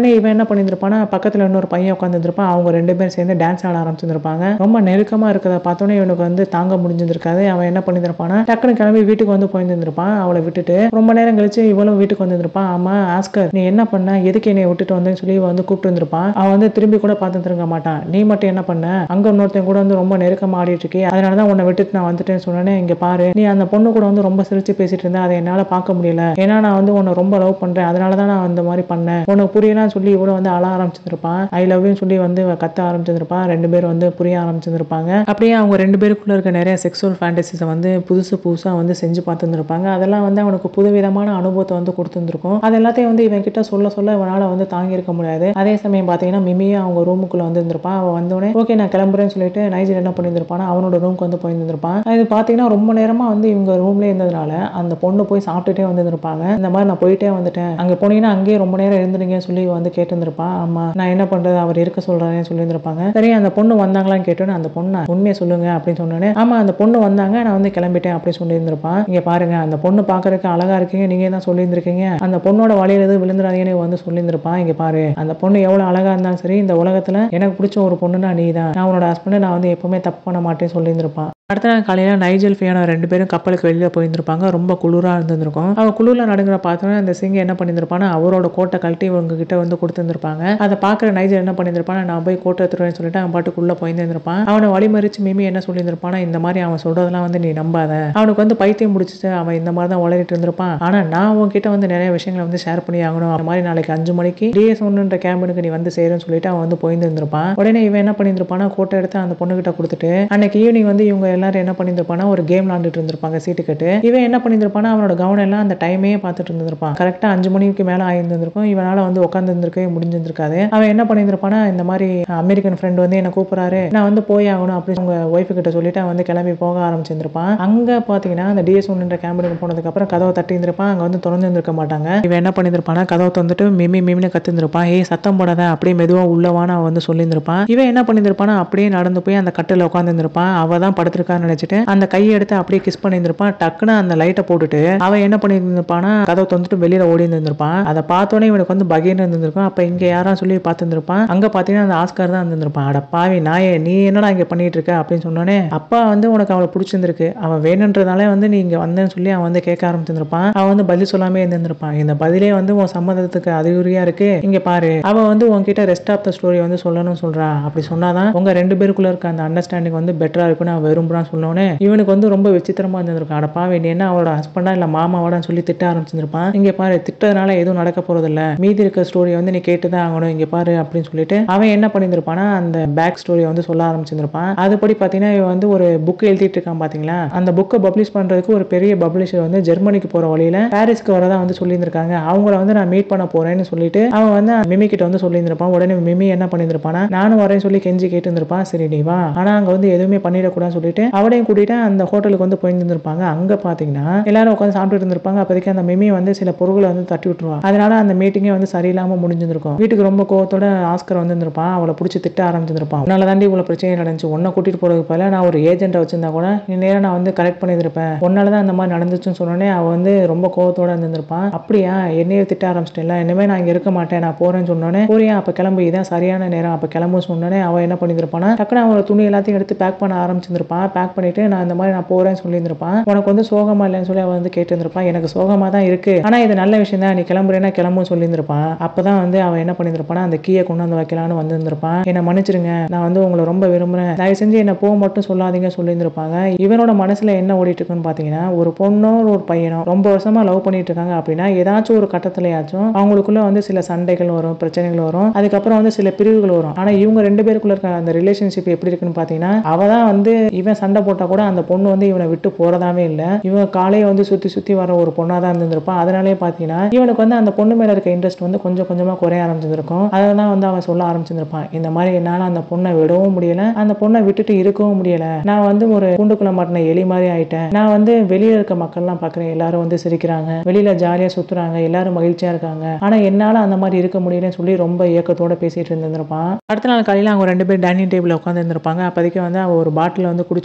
உடனே இவன் என்ன பண்ணியிருப்பானா பக்கத்துல இன்னொரு பையன் உட்காந்துருப்பான் அவங்க ரெண்டு பேரும் சேர்ந்து டான்ஸ் ஆட ஆரம்பிச்சிருப்பாங்க ரொம்ப நெருக்கமா இருக்கிறத பார்த்தோன்னே இவனுக்கு வந்து தாங்க முடிஞ்சிருக்காது அவன் என்ன பண்ணியிருப்பானா டக்குனு கிளம்பி வீட்டுக்கு வந்து போயிருந்திருப்பான் அவளை விட்டுட்டு ரொம்ப நேரம் கழிச்சு இவளும் வீட்டுக்கு வந்திருப்பான் ஆமா ஆஸ்கர் நீ என்ன பண்ண எதுக்கு என்னை விட்டுட்டு வந்தேன்னு சொல்லி இவன் வந்து கூப்பிட்டு வந்திருப்பான் அவன் வந்து திரும்பி கூட பார்த்து திரும்ப மாட்டான் நீ மட்டும் என்ன பண்ண அங்க இன்னொருத்தன் கூட வந்து ரொம்ப நெருக்கமா ஆடிட்டு இருக்கே அதனால தான் உன்னை விட்டுட்டு நான் வந்துட்டேன்னு சொன்னேனே இங்க பாரு நீ அந்த பொண்ணு கூட வந்து ரொம்ப சிரிச்சு பேசிட்டு இருந்த அதை என்னால பார்க்க முடியல ஏன்னா நான் வந்து உன்னை ரொம்ப லவ் பண்றேன் அதனால தான் நான் அந்த மாதிரி பண்ணேன் உனக்கு புரியலாம்னு சொல்லி இவ்வளவு வந்து அழ ஆரம்பிச்சிருப்பான் ஐ லவ்னு சொல்லி வந்து இவ கத்த ஆரம்பிச்சிருப்பான் ரெண்டு பேரும் வந்து புரிய ஆரம்பிச்சிருப்பாங்க அப்படியே அவங்க ரெண்டு பேருக்குள்ள இருக்க நிறைய செக்ஸுவல் ஃபேண்டசிஸை வந்து புதுசு புதுசா வந்து செஞ்சு பார்த்துருப்பாங்க அதெல்லாம் வந்து அவனுக்கு புதுவிதமான அனுபவத்தை வந்து கொடுத்துருந்துருக்கும் அது எல்லாத்தையும் வந்து இவன் கிட்ட சொல்ல சொல்ல இவனால வந்து தாங்கியிருக்க முடியாது அதே சமயம் பார்த்தீங்கன்னா மிமியும் அவங்க ரூமுக்குள்ள வந்து இருந்திருப்பான் அவன் வந்தோடனே ஓகே நான் கிளம்புறேன்னு சொல்லிட்டு நைஜர் என்ன பண்ணியிருந்திருப்பான் அவனோட ரூமுக்கு வந்து போயிருந்திருப்பான் இது பார்த்தீங்கன்னா ரொம்ப நேரமா வந்து இவங்க ரூம்லேயே இருந்ததுனால அந்த பொண்ணு போய் சாப்பிட்டுட்டே வந்துருப்பாங்க இந்த மாதிரி நான் போயிட்டே வந்துட்டேன் அங்க போனீங்கன்னா அங்கேயே ரொம்ப நேரம் இருந்துருங்கன்னு சொல்லி வந்து கேட்டிருந்திருப்பான் ஆமா நான் என்ன பண்றது அவர் இருக்க சொல்றாருன்னு சொல்லியிருந்திருப்பாங்க சரி அந்த பொண்ணு வந்தாங்களான்னு கேட்டோன்னு அந்த பொண்ணு உண்மையை சொல்லுங்க அப்படின்னு சொன்னோன்னே ஆமா அந்த பொண்ணு வந்தாங்க நான் வந்து கிளம்பிட்டேன் அப்படின்னு சொல்லியிருந்திருப்பான் இங்க பாருங்க அந்த பொண்ணு பாக்குறதுக்கு அழகா இருக்கீங்க நீங்க தான் சொல்லியிருந்திருக்கீங்க அந்த பொண்ணோட வழியில எதுவும் விழுந்துடாதீங்கன்னு வந்து சொல்லியிருந்திருப்பான் இங்க பாரு அந்த பொண்ணு எவ்வளவு அழகா இருந்தாலும் சரி இந்த உலகத்துல எனக்கு பிடிச்ச ஒரு பொண்ணுனா நீ தான் நான் உன்னோட ஹஸ்பண்ட் நான் வந்து எப்பவுமே தப்பு பண்ண மாட்டேன்னு சொல்லியிருந்திருப்பான் அடுத்த நாள் காலையில நைஜல் ஃபியானோ ரெண்டு பேரும் கப்பலுக்கு வெளியில போயிருந்திருப்பாங்க ரொம்ப குளிரா இருந்திருக்கும் அவன் குளிர்ல நடுங்கிற பார்த்தோன்னே அந்த சிங்க என்ன பண்ணியிருப்பானா அவரோட கோட்டை கழட்டி இவங்க கிட்ட வந்து கொடுத்துருப்பாங்க அதை பார்க்குற நைஜல் என்ன பண்ணியிருப்பானா நான் போய் கோட்டை எடுத்துருவேன்னு சொல்லிட்டு அவன் பாட்டுக்குள்ள போயிருந்திருப்பான் அவனை வழிமறிச்சு மிமி என்ன சொல்லியிருந்திருப்பானா இந்த மாதிரி அவன் சொல்றதெல்லாம் வந்து நீ நம்பாத அவனுக்கு வந்து பைத்தியம் முடிச்சுட்டு அவன் இந்த மாதிரி தான் உளறிட்டு இருந்திருப்பான் ஆனா நான் உன்கிட்ட வந்து நிறைய விஷயங்களை வந்து ஷேர் பண்ணி ஆகணும் அந்த மாதிரி நாளைக்கு அஞ்சு மணிக்கு டிஎஸ் ஒன்றுன்ற கேபினுக்கு நீ வந்து சேருன்னு சொல்லிட்டு அவன் வந்து போயிருந்திருப்பான் உடனே இவன் என்ன பண்ணியிருந்திருப்பானா கோட்டை எடுத்து அந்த பொண்ணுகிட்ட கொடுத்துட்டு அன்னைக்கு ஈவினிங் வந்து இவங்க எல்லாரும் என்ன பண்ணியிருந்திருப்பானா ஒரு கேம் விளாண்டுட்டு இருந்திருப்பாங்க சீட்டு கட்டு இவன் என்ன பண்ணியிருந்திருப்பானா அவனோட கவனம் எல்லாம் அந்த டைமே பார்த்துட்டு இருந்திருப்பான் கரெக்டா அஞ்சு மணிக்கு மேல ஆயிருந்திருக்கும் இவனால வந்து உட்காந்து இருந்திருக்கவே முடிஞ்சிருக்காது அவன் என்ன பண்ணியிருந்திருப்பானா இந்த மாதிரி அமெரிக்கன் ஃப்ரெண்ட் வந்து என்ன கூப்பிடுறாரு நான் வந்து போய் ஆகணும் அப்படின்னு உங்க ஒய்ஃபு கிட்ட சொல்லிட்டு அவன் வந்து கிளம்பி போக ஆரம்பிச்சிருந்திருப்பான் அங்க பாத்தீங்கன்னா அந்த டிஎஸ் ஒன்றுன்ற கேம்பினுக்கு போனதுக்கு அப்புறம் கதவை தட்டி இருந்திருப்பான் அங்க வந்து திறந்து இருந்திருக்க மாட்டாங்க இவன் என்ன பண்ணியிருப்பானா கதவை திறந்துட்டு மிமி மிமின்னு கத்துருப்பான் ஏய் சத்தம் போடாத அப்படியே மெதுவா உள்ளவான்னு அவன் வந்து சொல்லியிருந்திருப்பான் இவன் என்ன பண்ணியிருந்திருப்பானா அப்படியே நடந்து போய் அந்த கட்டில உட்காந்துருப்பான் அவ தான் படுத்திருக்கான்னு நினைச்சிட்டு அந்த கையை எடுத்து அப்படியே கிஸ் பண்ணியிருந்திருப்பான் டக்குன்னு அந்த லைட்டை போட்டுட்டு அவன் என்ன பண்ணியிருந்திருப்பானா கதவை திறந்துட்டு வெளியில ஓடி இருந்திருப்பான் அதை பார்த்தோன்னே இவனுக்கு வந்து பகீர்னு இருந்திருக்கும் அப்ப இங்க யாரா சொல்லி பார்த்துருப்பான் அங்க பாத்தீங்கன்னா அந்த ஆஸ்கார் தான் இருந்திருப்பான் அட பாவி நாயே நீ என்னடா இங்க பண்ணிட்டு இருக்க அப்படின்னு சொன்னோன்னே அப்பா வந்து உனக்கு அவளை பிடிச்சிருந்திருக்கு அவன் வேணுன்றதாலே வந்து நீ இங்க வந்தேன்னு சொல்லி அவன் வந்து கேட்க ஆரம்பிச்சிருப்பான் அவன் வந்து பதில் சொல்லாமே இருந்திருப்பான் இந்த பதிலே வந்து உன் சம்மதத்துக்கு அறிகுறியா இருக்கு இங்க பாரு அவ வந்து உன்கிட்ட ரெஸ்ட் ஆஃப் த ஸ்டோரி வந்து சொல்லணும்னு சொல்றா அப்படி சொன்னாதான் உங்க ரெண்டு பேருக்குள்ள இருக்க அந்த அண்டர்ஸ்டாண்டிங் வந்து பெட்டரா இருக்கும்னு அவன் விரும்புறான்னு சொன்னோன்னே இவனுக்கு வந்து ரொம்ப விசித்திரமா இருந்திருக்கும் அடப்பா நீ என்ன அவளோட ஹஸ்பண்டா இல்ல மாமாவாடான்னு சொல்லி திட்ட ஆரம்பிச்சிருப்பான் இங்க பாரு திட்டதுனால எதுவும் நடக்க போறது இல்ல மீதி இருக்க ஸ்டோரி வந்து நீ கேட்டுதான் ஆகணும் இங்க பாரு அப்படின்னு சொல்லிட்டு அவன் என்ன பண்ணியிருந்திருப்பானா அந்த பேக் ஸ்டோரி வந்து சொல்ல ஆரம்பிச்சிருப்பான் அதுபடி பாத்தீங்கன்னா இவன் வந்து ஒரு புக் எழுதிட்டு இருக்கான் பாத்தீங்களா அந்த புக்கை பப்ளிஷ் பண்றதுக்கு ஒரு பெரிய பப்ளிஷர் வந்து ஜெர்மனிக்கு போற வழியில பாரிஸ்க்கு வரதா வந்து சொல்லியிருந்திருக்காங்க அவங்கள வந்து நான் மீட் பண்ண போறேன்னு சொல்லிட்டு அவன் வந்து மிமி கிட்ட வந்து சொல்லியிருந்திருப்பான் உடனே மிமி என்ன பண்ணியிருந்திருப்பானா நானும் வரேன்னு சொல்லி கெஞ்சி கேட்டிருந்திருப்பான் சரி நீ வா ஆனா அங்க வந்து எதுவுமே பண்ணிடக்கூடாதுன்னு சொல்லிட்டு அவனையும் கூட்டிட்டு அந்த ஹோட்டலுக்கு வந்து போயிருந்திருப்பாங்க அங்க பாத்தீங்கன்னா எல்லாரும் உட்காந்து சாப்பிட்டுட்டு இருந்திருப்பாங்க அப்போதைக்கு அந்த மிமி வந்து சில பொருட்களை வந்து தட்டி விட்டுருவா அதனால அந்த மீட்டிங்கே வந்து சரியில்லாம முடிஞ்சிருக்கும் வீட்டுக்கு ரொம்ப கோவத்தோட ஆஸ்கர் வந்து இருந்திருப்பான் அவளை பிடிச்சி திட்ட ஆரம்பிச்சிருப்பான் உன்னால தாண்டி இவ்வளவு பிரச்சனை நடந்துச்சு உன்னை கூட்டிட்டு போறதுக்கு பதிலா நான் ஒரு ஏஜென்ட்டை வச்சிருந்தா கூட நீ நேரம் நான் வந்து கரெக்ட் பண்ணியிருப்பேன் உன்னால தான் அந்த மாதிரி நடந்துச்சுன்னு சொன்னோடனே அவ வந்து ரொம்ப கோவத்தோட இருந்திருப்பான் அப்படியா என்னையே திட்ட ஆரம்பிச்சிட்டேன்ல இனிமே நான் இங்க இருக்க மாட்டேன் நான் போறேன்னு சொன்னோன்னே போறியா அப்ப கிளம்பு இதான் சரியான நேரம் அப்ப கிளம்பு சொன்னோன்னே அவன் என்ன பண்ணியிருப்பானா டக்குனு அவனோட துணி எல்லாத்தையும் எடுத்து பேக் பண்ண ஆரம்பிச்சிருப்பான் பேக் பண்ணிட்டு நான் இந்த மாதிரி நான் போறேன்னு சொல்லியிருந்திருப்பான் உனக்கு வந்து சோகமா இல்லைன்னு சொல்லி அவன் வந்து கேட்டிருந்திருப்பான் எனக்கு சோகமா தான் இருக்கு ஆனா இது நல்ல விஷயம் தான் நீ கிளம்புறேன்னா கிளம்புன்னு சொல்லியிருந்திருப்பான் அப்பதான் வந்து அவன் என்ன பண்ணியிருப்பானா அந்த கீயை கொண்டு வந்து வைக்கலான்னு வந்திருந்திருப்பான் என்னை மன்னிச்சிருங்க நான் வந்து உங்களை ரொம்ப விரும்புறேன் தயவு செஞ்சு என்ன போக மட்டும் சொல்லாதீங்க சொல்லியிருந்திருப்பாங்க இவனோட மனசுல என்ன ஓடிட்டு இருக்குன்னு பாத்தீங்கன்னா ஒரு பொண்ணோ ஒரு பையனோ ரொம்ப வருஷமா லவ் பண்ணிட்டு இருக்காங்க அப்படின்னா ஏதாச்சும் ஒரு கட்டத்திலயாச்சும் அவங்களுக்குள்ள வந்து சில சண்டைகள் வரும் பிரச்சனைகள் வரும் அதுக்கப்புறம் வந்து சில பிரிவுகள் வரும் ஆனா இவங்க ரெண்டு பேருக்குள்ள இருக்க அந்த ரிலேஷன்ஷிப் எப்படி இருக்குன்னு பாத்தீங்கன்னா அவ தான் வந்து இவன் சண்டை போட்டா கூட அந்த பொண்ணு வந்து இவனை விட்டு போறதாவே இல்ல இவன் காலையை வந்து சுத்தி சுத்தி வர ஒரு பொண்ணா தான் இருந்திருப்பான் அதனாலே பாத்தீங்கன்னா இவனுக்கு வந்து அந்த பொண்ணு மேல இருக்க இன்ட்ரெஸ்ட் வந்து கொஞ்சம் கொஞ்சமா குறைய ஆரம்பிச்சிருக்கும் அதெல்லாம் வந்து அவன் சொல்ல ஆரம்பிச்சிருப்பான் இந்த மாதிரி என்னால அந்த பொண்ணை விடவும் முடியல அந்த பொண்ணை விட்டுட்டு இருக்கவும் முடியல நான் வந்து ஒரு கூண்டுக்குள்ள மாட்டின எலி மாதிரி ஆயிட்டேன் நான் வந்து வெளியில இருக்க மக்கள்லாம் பாக்குறேன் எல்லாரும் வந்து சிரிக்கிறாங்க வெளியில ஜாலியா சுத்துறாங்க எல்லாரும் மகிழ்ச்சியா இருக்காங்க ஆனா என்னால அந்த மாதிரி இருக்க முடியலன்னு சொல்லி ரொம்ப ஏக்கத்தோட பேசிட்டு இருந்திருப்பான் அடுத்த நாள் காலையில அவங்க ரெண்டு பேரும் டைனிங் டேபிள் உட்காந்து இருந்திருப்பாங்க அப்போதைக்கு வந்து அவ ஒரு பாட்டில் வந்து குடிச்சிட்டு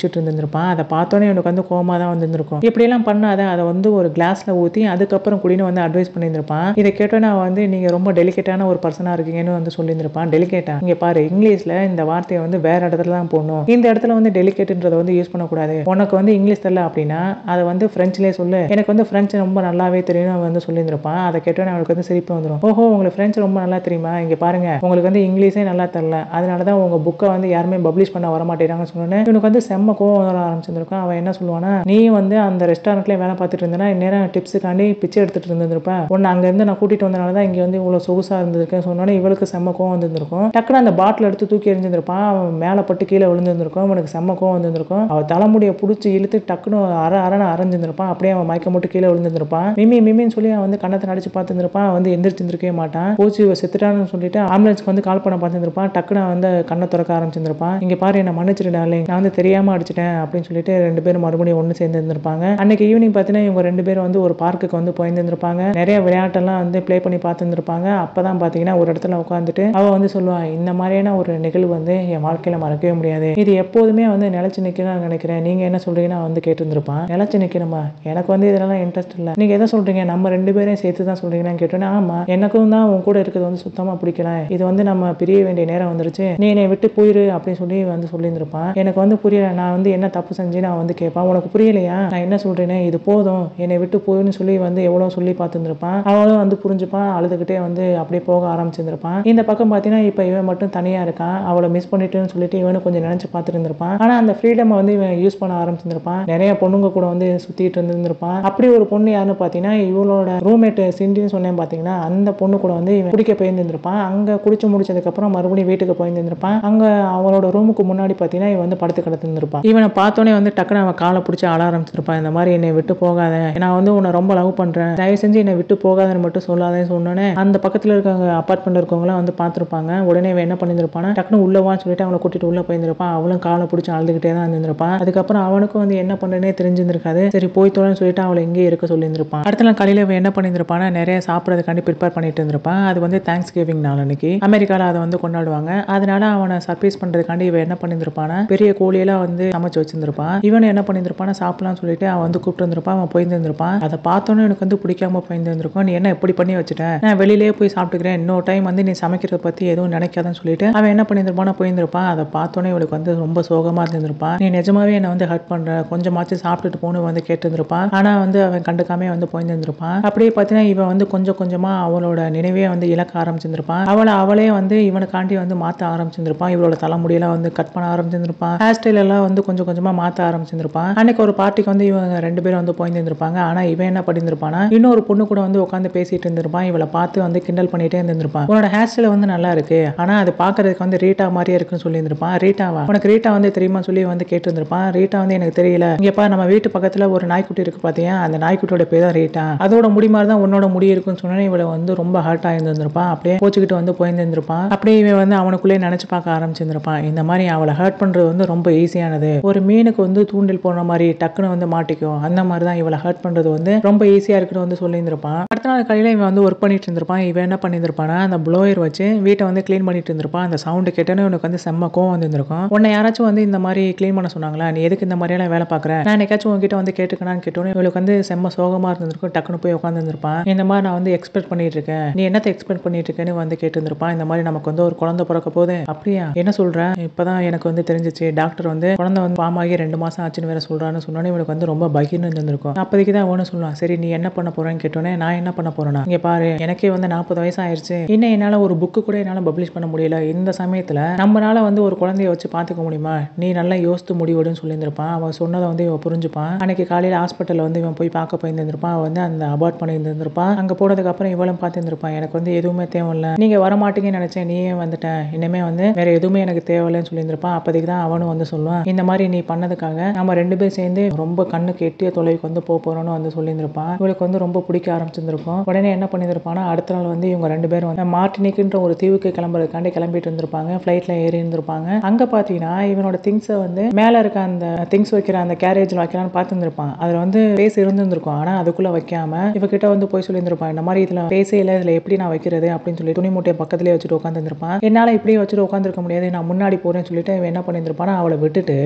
குடிச்சிட்டு இருந்திருப்பான் அதை பார்த்தோன்னே இவனுக்கு வந்து கோமா தான் வந்திருக்கும் இப்படியெல்லாம் பண்ணாத அதை வந்து ஒரு கிளாஸ்ல ஊற்றி அதுக்கப்புறம் குடின்னு வந்து அட்வைஸ் பண்ணியிருந்திருப்பான் இதை கேட்டோன்னே அவன் வந்து நீங்க ரொம்ப டெலிகேட்டான ஒரு பர்சனா இருக்கீங்கன்னு வந்து சொல்லியிருந்திருப்பான் டெலிகேட்டா இங்க பாரு இங்கிலீஷ்ல இந்த வார்த்தையை வந்து வேற இடத்துல தான் போடணும் இந்த இடத்துல வந்து டெலிகேட்ன்றதை வந்து யூஸ் பண்ணக்கூடாது உனக்கு வந்து இங்கிலீஷ் தெரியல அப்படின்னா அதை வந்து ஃப்ரெஞ்சிலே சொல்லு எனக்கு வந்து ஃப்ரெஞ்சு ரொம்ப நல்லாவே தெரியும் அவன் வந்து சொல்லியிருந்திருப்பான் அதை கேட்டோன்னே அவனுக்கு வந்து சிரிப்பு வந்துடும் ஓஹோ உங்களுக்கு ஃப்ரெஞ்சு ரொம்ப நல்லா தெரியுமா இங்க பாருங்க உங்களுக்கு வந்து இங்கிலீஷே நல்லா தெரியல அதனால தான் உங்க புக்கை வந்து யாருமே பப்ளிஷ் பண்ண வர மாட்டேங்கிறாங்கன்னு சொன்னோன்னே இவனுக்கு வந்து செம்ம கோவம் வர ஆரம்பிச்சிருந்திருக்கும் அவன் என்ன சொல்லுவானா நீ வந்து அந்த ரெஸ்டாரண்ட்லேயே வேலை பார்த்துட்டு இருந்தேன்னா இந்நேரம் டிப்ஸுக்காண்டி பிச்சை எடுத்துட்டு இருந்திருப்பேன் உன்னை அங்கேருந்து நான் கூட்டிட்டு வந்தனால தான் இங்கே வந்து இவ்வளோ சொகுசாக இருந்திருக்கேன்னு சொன்னோன்னே இவளுக்கு செம்ம கோவம் வந்திருந்திருக்கும் டக்குனு அந்த பாட்டில் எடுத்து தூக்கி எறிஞ்சிருந்திருப்பான் அவன் மேலே பட்டு கீழே விழுந்திருந்திருக்கும் அவனுக்கு செம்ம கோவம் வந்திருந்திருக்கும் அவள் தலைமுடியை பிடிச்சி இழுத்து டக்குனு அர அரன்னு அரைஞ்சிருந்திருப்பான் அப்படியே அவன் மயக்க மட்டும் கீழே விழுந்திருந்திருப்பான் மிமி மிமின்னு சொல்லி அவன் வந்து கண்ணத்தை நடிச்சு பார்த்துருப்பான் அவன் வந்து எந்திரிச்சிருந்திருக்கவே மாட்டான் பூச்சி இவ செத்துட்டான்னு சொல்லிட்டு ஆம்புலன்ஸ்க்கு வந்து கால் பண்ண பார்த்துருப்பான் டக்குனு அவன் வந்து கண்ணை திறக்க ஆரம்பிச்சிருந்திருப்பான் இங்க பாரு என்ன மன்னிச்சிருந்தாலே நான் வந்து தெரியாம அடிச்சிட்டேன் அப்படின்னு சொல்லிட்டு ரெண்டு பேரும் மறுபடியும் ஒன்று சேர்ந்து இருந்திருப்பாங்க அன்னைக்கு ஈவினிங் பார்த்தீங்கன்னா இவங்க ரெண்டு பேரும் வந்து ஒரு பார்க்குக்கு வந்து போயிருந்திருப்பாங்க நிறைய விளையாட்டெல்லாம் வந்து ப்ளே பண்ணி பார்த்துருந்துருப்பாங்க அப்பதான் பார்த்தீங்கன்னா ஒரு இடத்துல உட்காந்துட்டு அவ வந்து சொல்லுவான் இந்த மாதிரியான ஒரு நிகழ்வு வந்து என் வாழ்க்கையில மறக்கவே முடியாது இது எப்போதுமே வந்து நிலைச்சு நிற்கணும்னு நினைக்கிறேன் நீங்க என்ன சொல்றீங்கன்னு அவன் வந்து கேட்டிருந்திருப்பான் நிலைச்சு நிற்கணுமா எனக்கு வந்து இதெல்லாம் இன்ட்ரெஸ்ட் இல்லை நீங்க எதை சொல்றீங்க நம்ம ரெண்டு பேரையும் சேர்த்து தான் சொல்றீங்கன்னு கேட்டோன்னே ஆமா எனக்கும் தான் உன் கூட இருக்கிறது வந்து சுத்தமா பிடிக்கல இது வந்து நம்ம பிரிய வேண்டிய நேரம் வந்துருச்சு நீ என்னை விட்டு போயிரு அப்படின்னு சொல்லி வந்து சொல்லியிருந்திருப்பான் எனக்கு வந்து புரியல நான் வந்து என்ன தப்பு செஞ்சு நான் வந்து கேட்பான் உனக்கு புரியலையா நான் என்ன சொல்றேனே இது போதும் என்னை விட்டு போயின்னு சொல்லி வந்து எவ்வளவு சொல்லி பார்த்துருப்பான் அவளும் வந்து புரிஞ்சுப்பான் அழுதுகிட்டே வந்து அப்படியே போக ஆரம்பிச்சிருந்திருப்பான் இந்த பக்கம் பார்த்தீங்கன்னா இப்போ இவன் மட்டும் தனியா இருக்கான் அவளை மிஸ் பண்ணிட்டுன்னு சொல்லிட்டு இவனு கொஞ்சம் நினைச்சு பார்த்துட்டு இருந்திருப்பான் ஆனா அந்த ஃப்ரீடம் வந்து இவன் யூஸ் பண்ண ஆரம்பிச்சிருந்திருப்பான் நிறைய பொண்ணுங்க கூட வந்து சுத்திட்டு இருந்திருப்பான் அப்படி ஒரு பொண்ணு யாருன்னு பார்த்தீங்கன்னா இவளோட ரூம்மேட் சிண்டின்னு சொன்னேன் பார்த்தீங்கன்னா அந்த பொண்ணு கூட வந்து இவன் குடிக்க போயிருந்திருப்பான் அங்க குடிச்சு முடிச்சதுக்கு அப்புறம் மறுபடியும் வீட்டுக்கு போயிருந்திருப்பான் அங்க அவளோட ரூமுக்கு முன்னாடி பார்த்தீங்கன்னா இவன் வந்து படுத்து கிடந்திருப்பான் இவனை பார்த்தோன்னே வந்து டக்குனு அவன் காலை பிடிச்சி அழ ஆரம்பிச்சிருப்பான் இந்த மாதிரி என்னை விட்டு போகாத நான் வந்து உன்னை ரொம்ப லவ் பண்றேன் தயவு செஞ்சு என்னை விட்டு போகாதன்னு மட்டும் சொல்லாதேன்னு சொன்னோன்னே அந்த பக்கத்துல இருக்கவங்க அப்பார்ட்மெண்ட் இருக்கவங்களாம் வந்து பார்த்துருப்பாங்க உடனே இவன் என்ன பண்ணியிருப்பானா டக்குனு உள்ளவான்னு சொல்லிட்டு அவனை கூட்டிட்டு உள்ள போயிருந்திருப்பான் அவளும் காலை பிடிச்சி அழுதுகிட்டே தான் இருந்திருப்பான் அதுக்கப்புறம் அவனுக்கும் வந்து என்ன பண்ணுறனே தெரிஞ்சிருந்திருக்காது சரி போய் தோழன்னு சொல்லிட்டு அவளை எங்கேயே இருக்க சொல்லியிருந்திருப்பான் அடுத்த நாள் காலையில இவன் என்ன பண்ணியிருந்திருப்பானா நிறைய சாப்பிட்றதுக்காண்டி ப்ரிப்பேர் பண்ணிட்டு இருந்திருப்பான் அது வந்து தேங்க்ஸ் கிவிங் நாள் அன்னைக்கு அமெரிக்கால அதை வந்து கொண்டாடுவாங்க அதனால அவனை சர்ப்ரைஸ் பண்றதுக்காண்டி இவன் என்ன பண்ணியிருந்திருப்பானா பெரிய கோழியெல்லாம் வந்து சமைச்சு வச்சிருந்திருப்பான் இவன் என்ன பண்ணியிருந்திருப்பானா சாப்பிடலாம்னு சொல்லிட்டு அவன் வந்து கூப்பிட்டு வந்திருப்பான் அவன் போயிருந்திருப்பான் அதை பார்த்தோன்னே எனக்கு வந்து பிடிக்காம போயிருந்திருக்கும் நீ என்ன இப்படி பண்ணி வச்சுட்ட நான் வெளியிலேயே போய் சாப்பிட்டுக்கிறேன் இன்னொரு டைம் வந்து நீ சமைக்கிறத பத்தி எதுவும் நினைக்காதன்னு சொல்லிட்டு அவன் என்ன பண்ணியிருந்திருப்பானா போயிருந்திருப்பான் அதை பார்த்தோன்னே இவளுக்கு வந்து ரொம்ப சோகமா இருந்திருப்பான் நீ நிஜமாவே என்ன வந்து ஹர்ட் பண்ற கொஞ்சமாச்சும் சாப்பிட்டுட்டு போன்னு வந்து கேட்டிருந்திருப்பான் ஆனா வந்து அவன் கண்டுக்காம வந்து போயிருந்திருப்பான் அப்படியே பார்த்தீங்கன்னா இவன் வந்து கொஞ்சம் கொஞ்சமா அவளோட நினைவே வந்து இழக்க ஆரம்பிச்சிருந்திருப்பான் அவளை அவளே வந்து இவனுக்காண்டி வந்து மாத்த ஆரம்பிச்சிருந்திருப்பான் இவளோட தலைமுடியெல்லாம் வந்து கட் பண்ண ஆரம்பிச்சிருந்திருப்பான் ஹேர் ஸ்டைல் எல்லாம் வந்து கொஞ்சம் கொஞ்சமா மாத்த ஆரம்பிச்சிருந்திருப்பான் அன்னைக்கு ஒரு பார்ட்டிக்கு வந்து இவங்க ரெண்டு பேரும் வந்து போயிருந்திருப்பாங்க ஆனா இவன் என்ன பண்ணியிருந்திருப்பானா இன்னொரு பொண்ணு கூட வந்து உட்காந்து பேசிட்டு இருந்திருப்பான் இவளை பார்த்து வந்து கிண்டல் பண்ணிட்டே இருந்திருப்பான் உன்னோட ஹேர் ஸ்டைல் வந்து நல்லா இருக்கு ஆனா அது பாக்குறதுக்கு வந்து ரீட்டா மாதிரியே இருக்குன்னு சொல்லியிருந்திருப்பான் ரீட்டாவா உனக்கு ரீட்டா வந்து தெரியுமா சொல்லி வந்து கேட்டிருந்திருப்பான் ரீட்டா வந்து எனக்கு தெரியல இங்கப்பா நம்ம வீட்டு பக்கத்துல ஒரு நாய்க்குட்டி இருக்கு பாத்தியா அந்த நாய்க்குட்டியோட பேர் தான் ரீட்டா அதோட முடி மாதிரி தான் உன்னோட முடி இருக்குன்னு சொன்னோன்னே இவளை வந்து ரொம்ப ஹர்ட் ஆயிருந்திருப்பான் அப்படியே கோச்சுக்கிட்டு வந்து போயிருந்திருப்பான் அப்படியே இவன் வந்து அவனுக்குள்ளே நினைச்சு பார்க்க ஆரம்பிச்சிருந்திருப்பான் இந்த மாதிரி அவளை ஹர்ட் பண்றது வந்து ரொம்ப ஈஸியானது ஒரு மீனுக்கு வந்து தூண்டில் போன மாதிரி டக்குன்னு வந்து மாட்டிக்கும் அந்த மாதிரி தான் இவளை ஹர்ட் பண்றது வந்து ரொம்ப ஈஸியா இருக்குன்னு வந்து சொல்லியிருந்திருப்பான் அடுத்த நாள் காலையில இவன் வந்து ஒர்க் பண்ணிட்டு இருந்திருப்பான் இவன் என்ன பண்ணியிருந்திருப்பானா அந்த ப்ளோயர் வச்சு வீட்டை வந்து க்ளீன் பண்ணிட்டு இருந்திருப்பான் அந்த சவுண்டு கேட்டோன்னே இவனுக்கு வந்து செம்ம கோவம் வந்துருக்கும் உன்னை யாராச்சும் வந்து இந்த மாதிரி க்ளீன் பண்ண சொன்னாங்களா நீ எதுக்கு இந்த மாதிரியெல்லாம் வேலை பார்க்குற நான் என்னைக்காச்சும் உங்ககிட்ட வந்து கேட்டுக்கணான்னு கேட்டோன்னே இவளுக்கு வந்து செம்ம சோகமா இருந்திருக்கும் டக்குன்னு போய் உட்காந்துருப்பான் இந்த மாதிரி நான் வந்து எக்ஸ்பெக்ட் பண்ணிட்டு இருக்கேன் நீ என்னத்தை எக்ஸ்பெக்ட் பண்ணிட்டு இருக்கேன்னு வந்து கேட்டிருந்திருப்பான் இந்த மாதிரி நமக்கு வந்து ஒரு குழந்தை பிறக்க போகுது அப்படியா என்ன சொல்ற இப்பதான் எனக்கு வந்து தெரிஞ்சிச்சு டாக்டர் வந்து குழந்தை வந்து ஃபார்ம் ஆகி ரெண்டு மாசம் ஆச்சுன்னு வேற சொல்றான்னு சொன்னோன்னே இவனுக்கு வந்து ரொம்ப பகிர்னு இருந்திருக்கும் அப்போதைக்கு தான் அவனு சொல்லுவான் சரி நீ என்ன பண்ண போறேன்னு கேட்டோன்னே நான் என்ன பண்ண போறேன்னா இங்க பாரு எனக்கே வந்து நாற்பது வயசு ஆயிருச்சு இன்னும் என்னால ஒரு புக்கு கூட என்னால பப்ளிஷ் பண்ண முடியல இந்த சமயத்துல நம்மளால வந்து ஒரு குழந்தைய வச்சு பாத்துக்க முடியுமா நீ நல்லா யோசித்து முடிவெடுன்னு சொல்லியிருந்திருப்பான் அவன் சொன்னதை வந்து இவன் புரிஞ்சுப்பான் அன்னைக்கு காலையில ஹாஸ்பிட்டல்ல வந்து இவன் போய் பார்க்க போயிருந்திருப்பான் அவன் வந்து அந்த அபார்ட் பண்ணி இருந்திருப்பான் அங்க போனதுக்கு அப்புறம் இவளும் பார்த்துருப்பான் எனக்கு வந்து எதுவுமே தேவையில்ல நீங்க வரமாட்டீங்கன்னு நினைச்சேன் நீயே வந்துட்டேன் இனிமே வந்து வேற எதுவுமே எனக்கு தேவையில்லைன்னு சொல்லியிருந்திருப்பான் அப்போதைக்கு தான் அவனும் வந்து சொல்லுவான் இந்த மாதிரி நீ பண்ணதுக்காக நம்ம ரெண்டு பேரும் சேர்ந்து ரொம்ப கண்ணுக்கு எட்டிய தொலைவுக்கு வந்து போக போறோம்னு வந்து சொல்லியிருந்திருப்பான் இவளுக்கு வந்து ரொம்ப பிடிக்க ஆரம்பிச்சிருந்திருக்கும் உடனே என்ன பண்ணியிருப்பானா அடுத்த நாள் வந்து இவங்க ரெண்டு பேரும் வந்து மார்டினிக்குன்ற ஒரு தீவுக்கு கிளம்புறதுக்காண்டி கிளம்பிட்டு இருந்திருப்பாங்க ஃப்ளைட்ல ஏறி இருந்திருப்பாங்க அங்க பாத்தீங்கன்னா இவனோட திங்ஸை வந்து மேல இருக்க அந்த திங்ஸ் வைக்கிற அந்த கேரேஜ்ல வைக்கலாம்னு பார்த்துருந்துருப்பான் அதுல வந்து பேஸ் இருந்திருக்கும் ஆனா அதுக்குள்ள வைக்காம இவகிட்ட வந்து போய் சொல்லியிருந்திருப்பான் இந்த மாதிரி இதுல பேசே இல்லை இதுல எப்படி நான் வைக்கிறது அப்படின்னு சொல்லி துணி மூட்டையை பக்கத்துலயே வச்சுட்டு உட்காந்துருப்பான் என்னால இப்படியே வச்சுட்டு உட்காந்துருக்க முடியாது நான் முன்னாடி போறேன்னு சொல்லிட்டு இவன் என்ன பண்ணியிருந்திருப்பானா அவளை விட்டுட்டு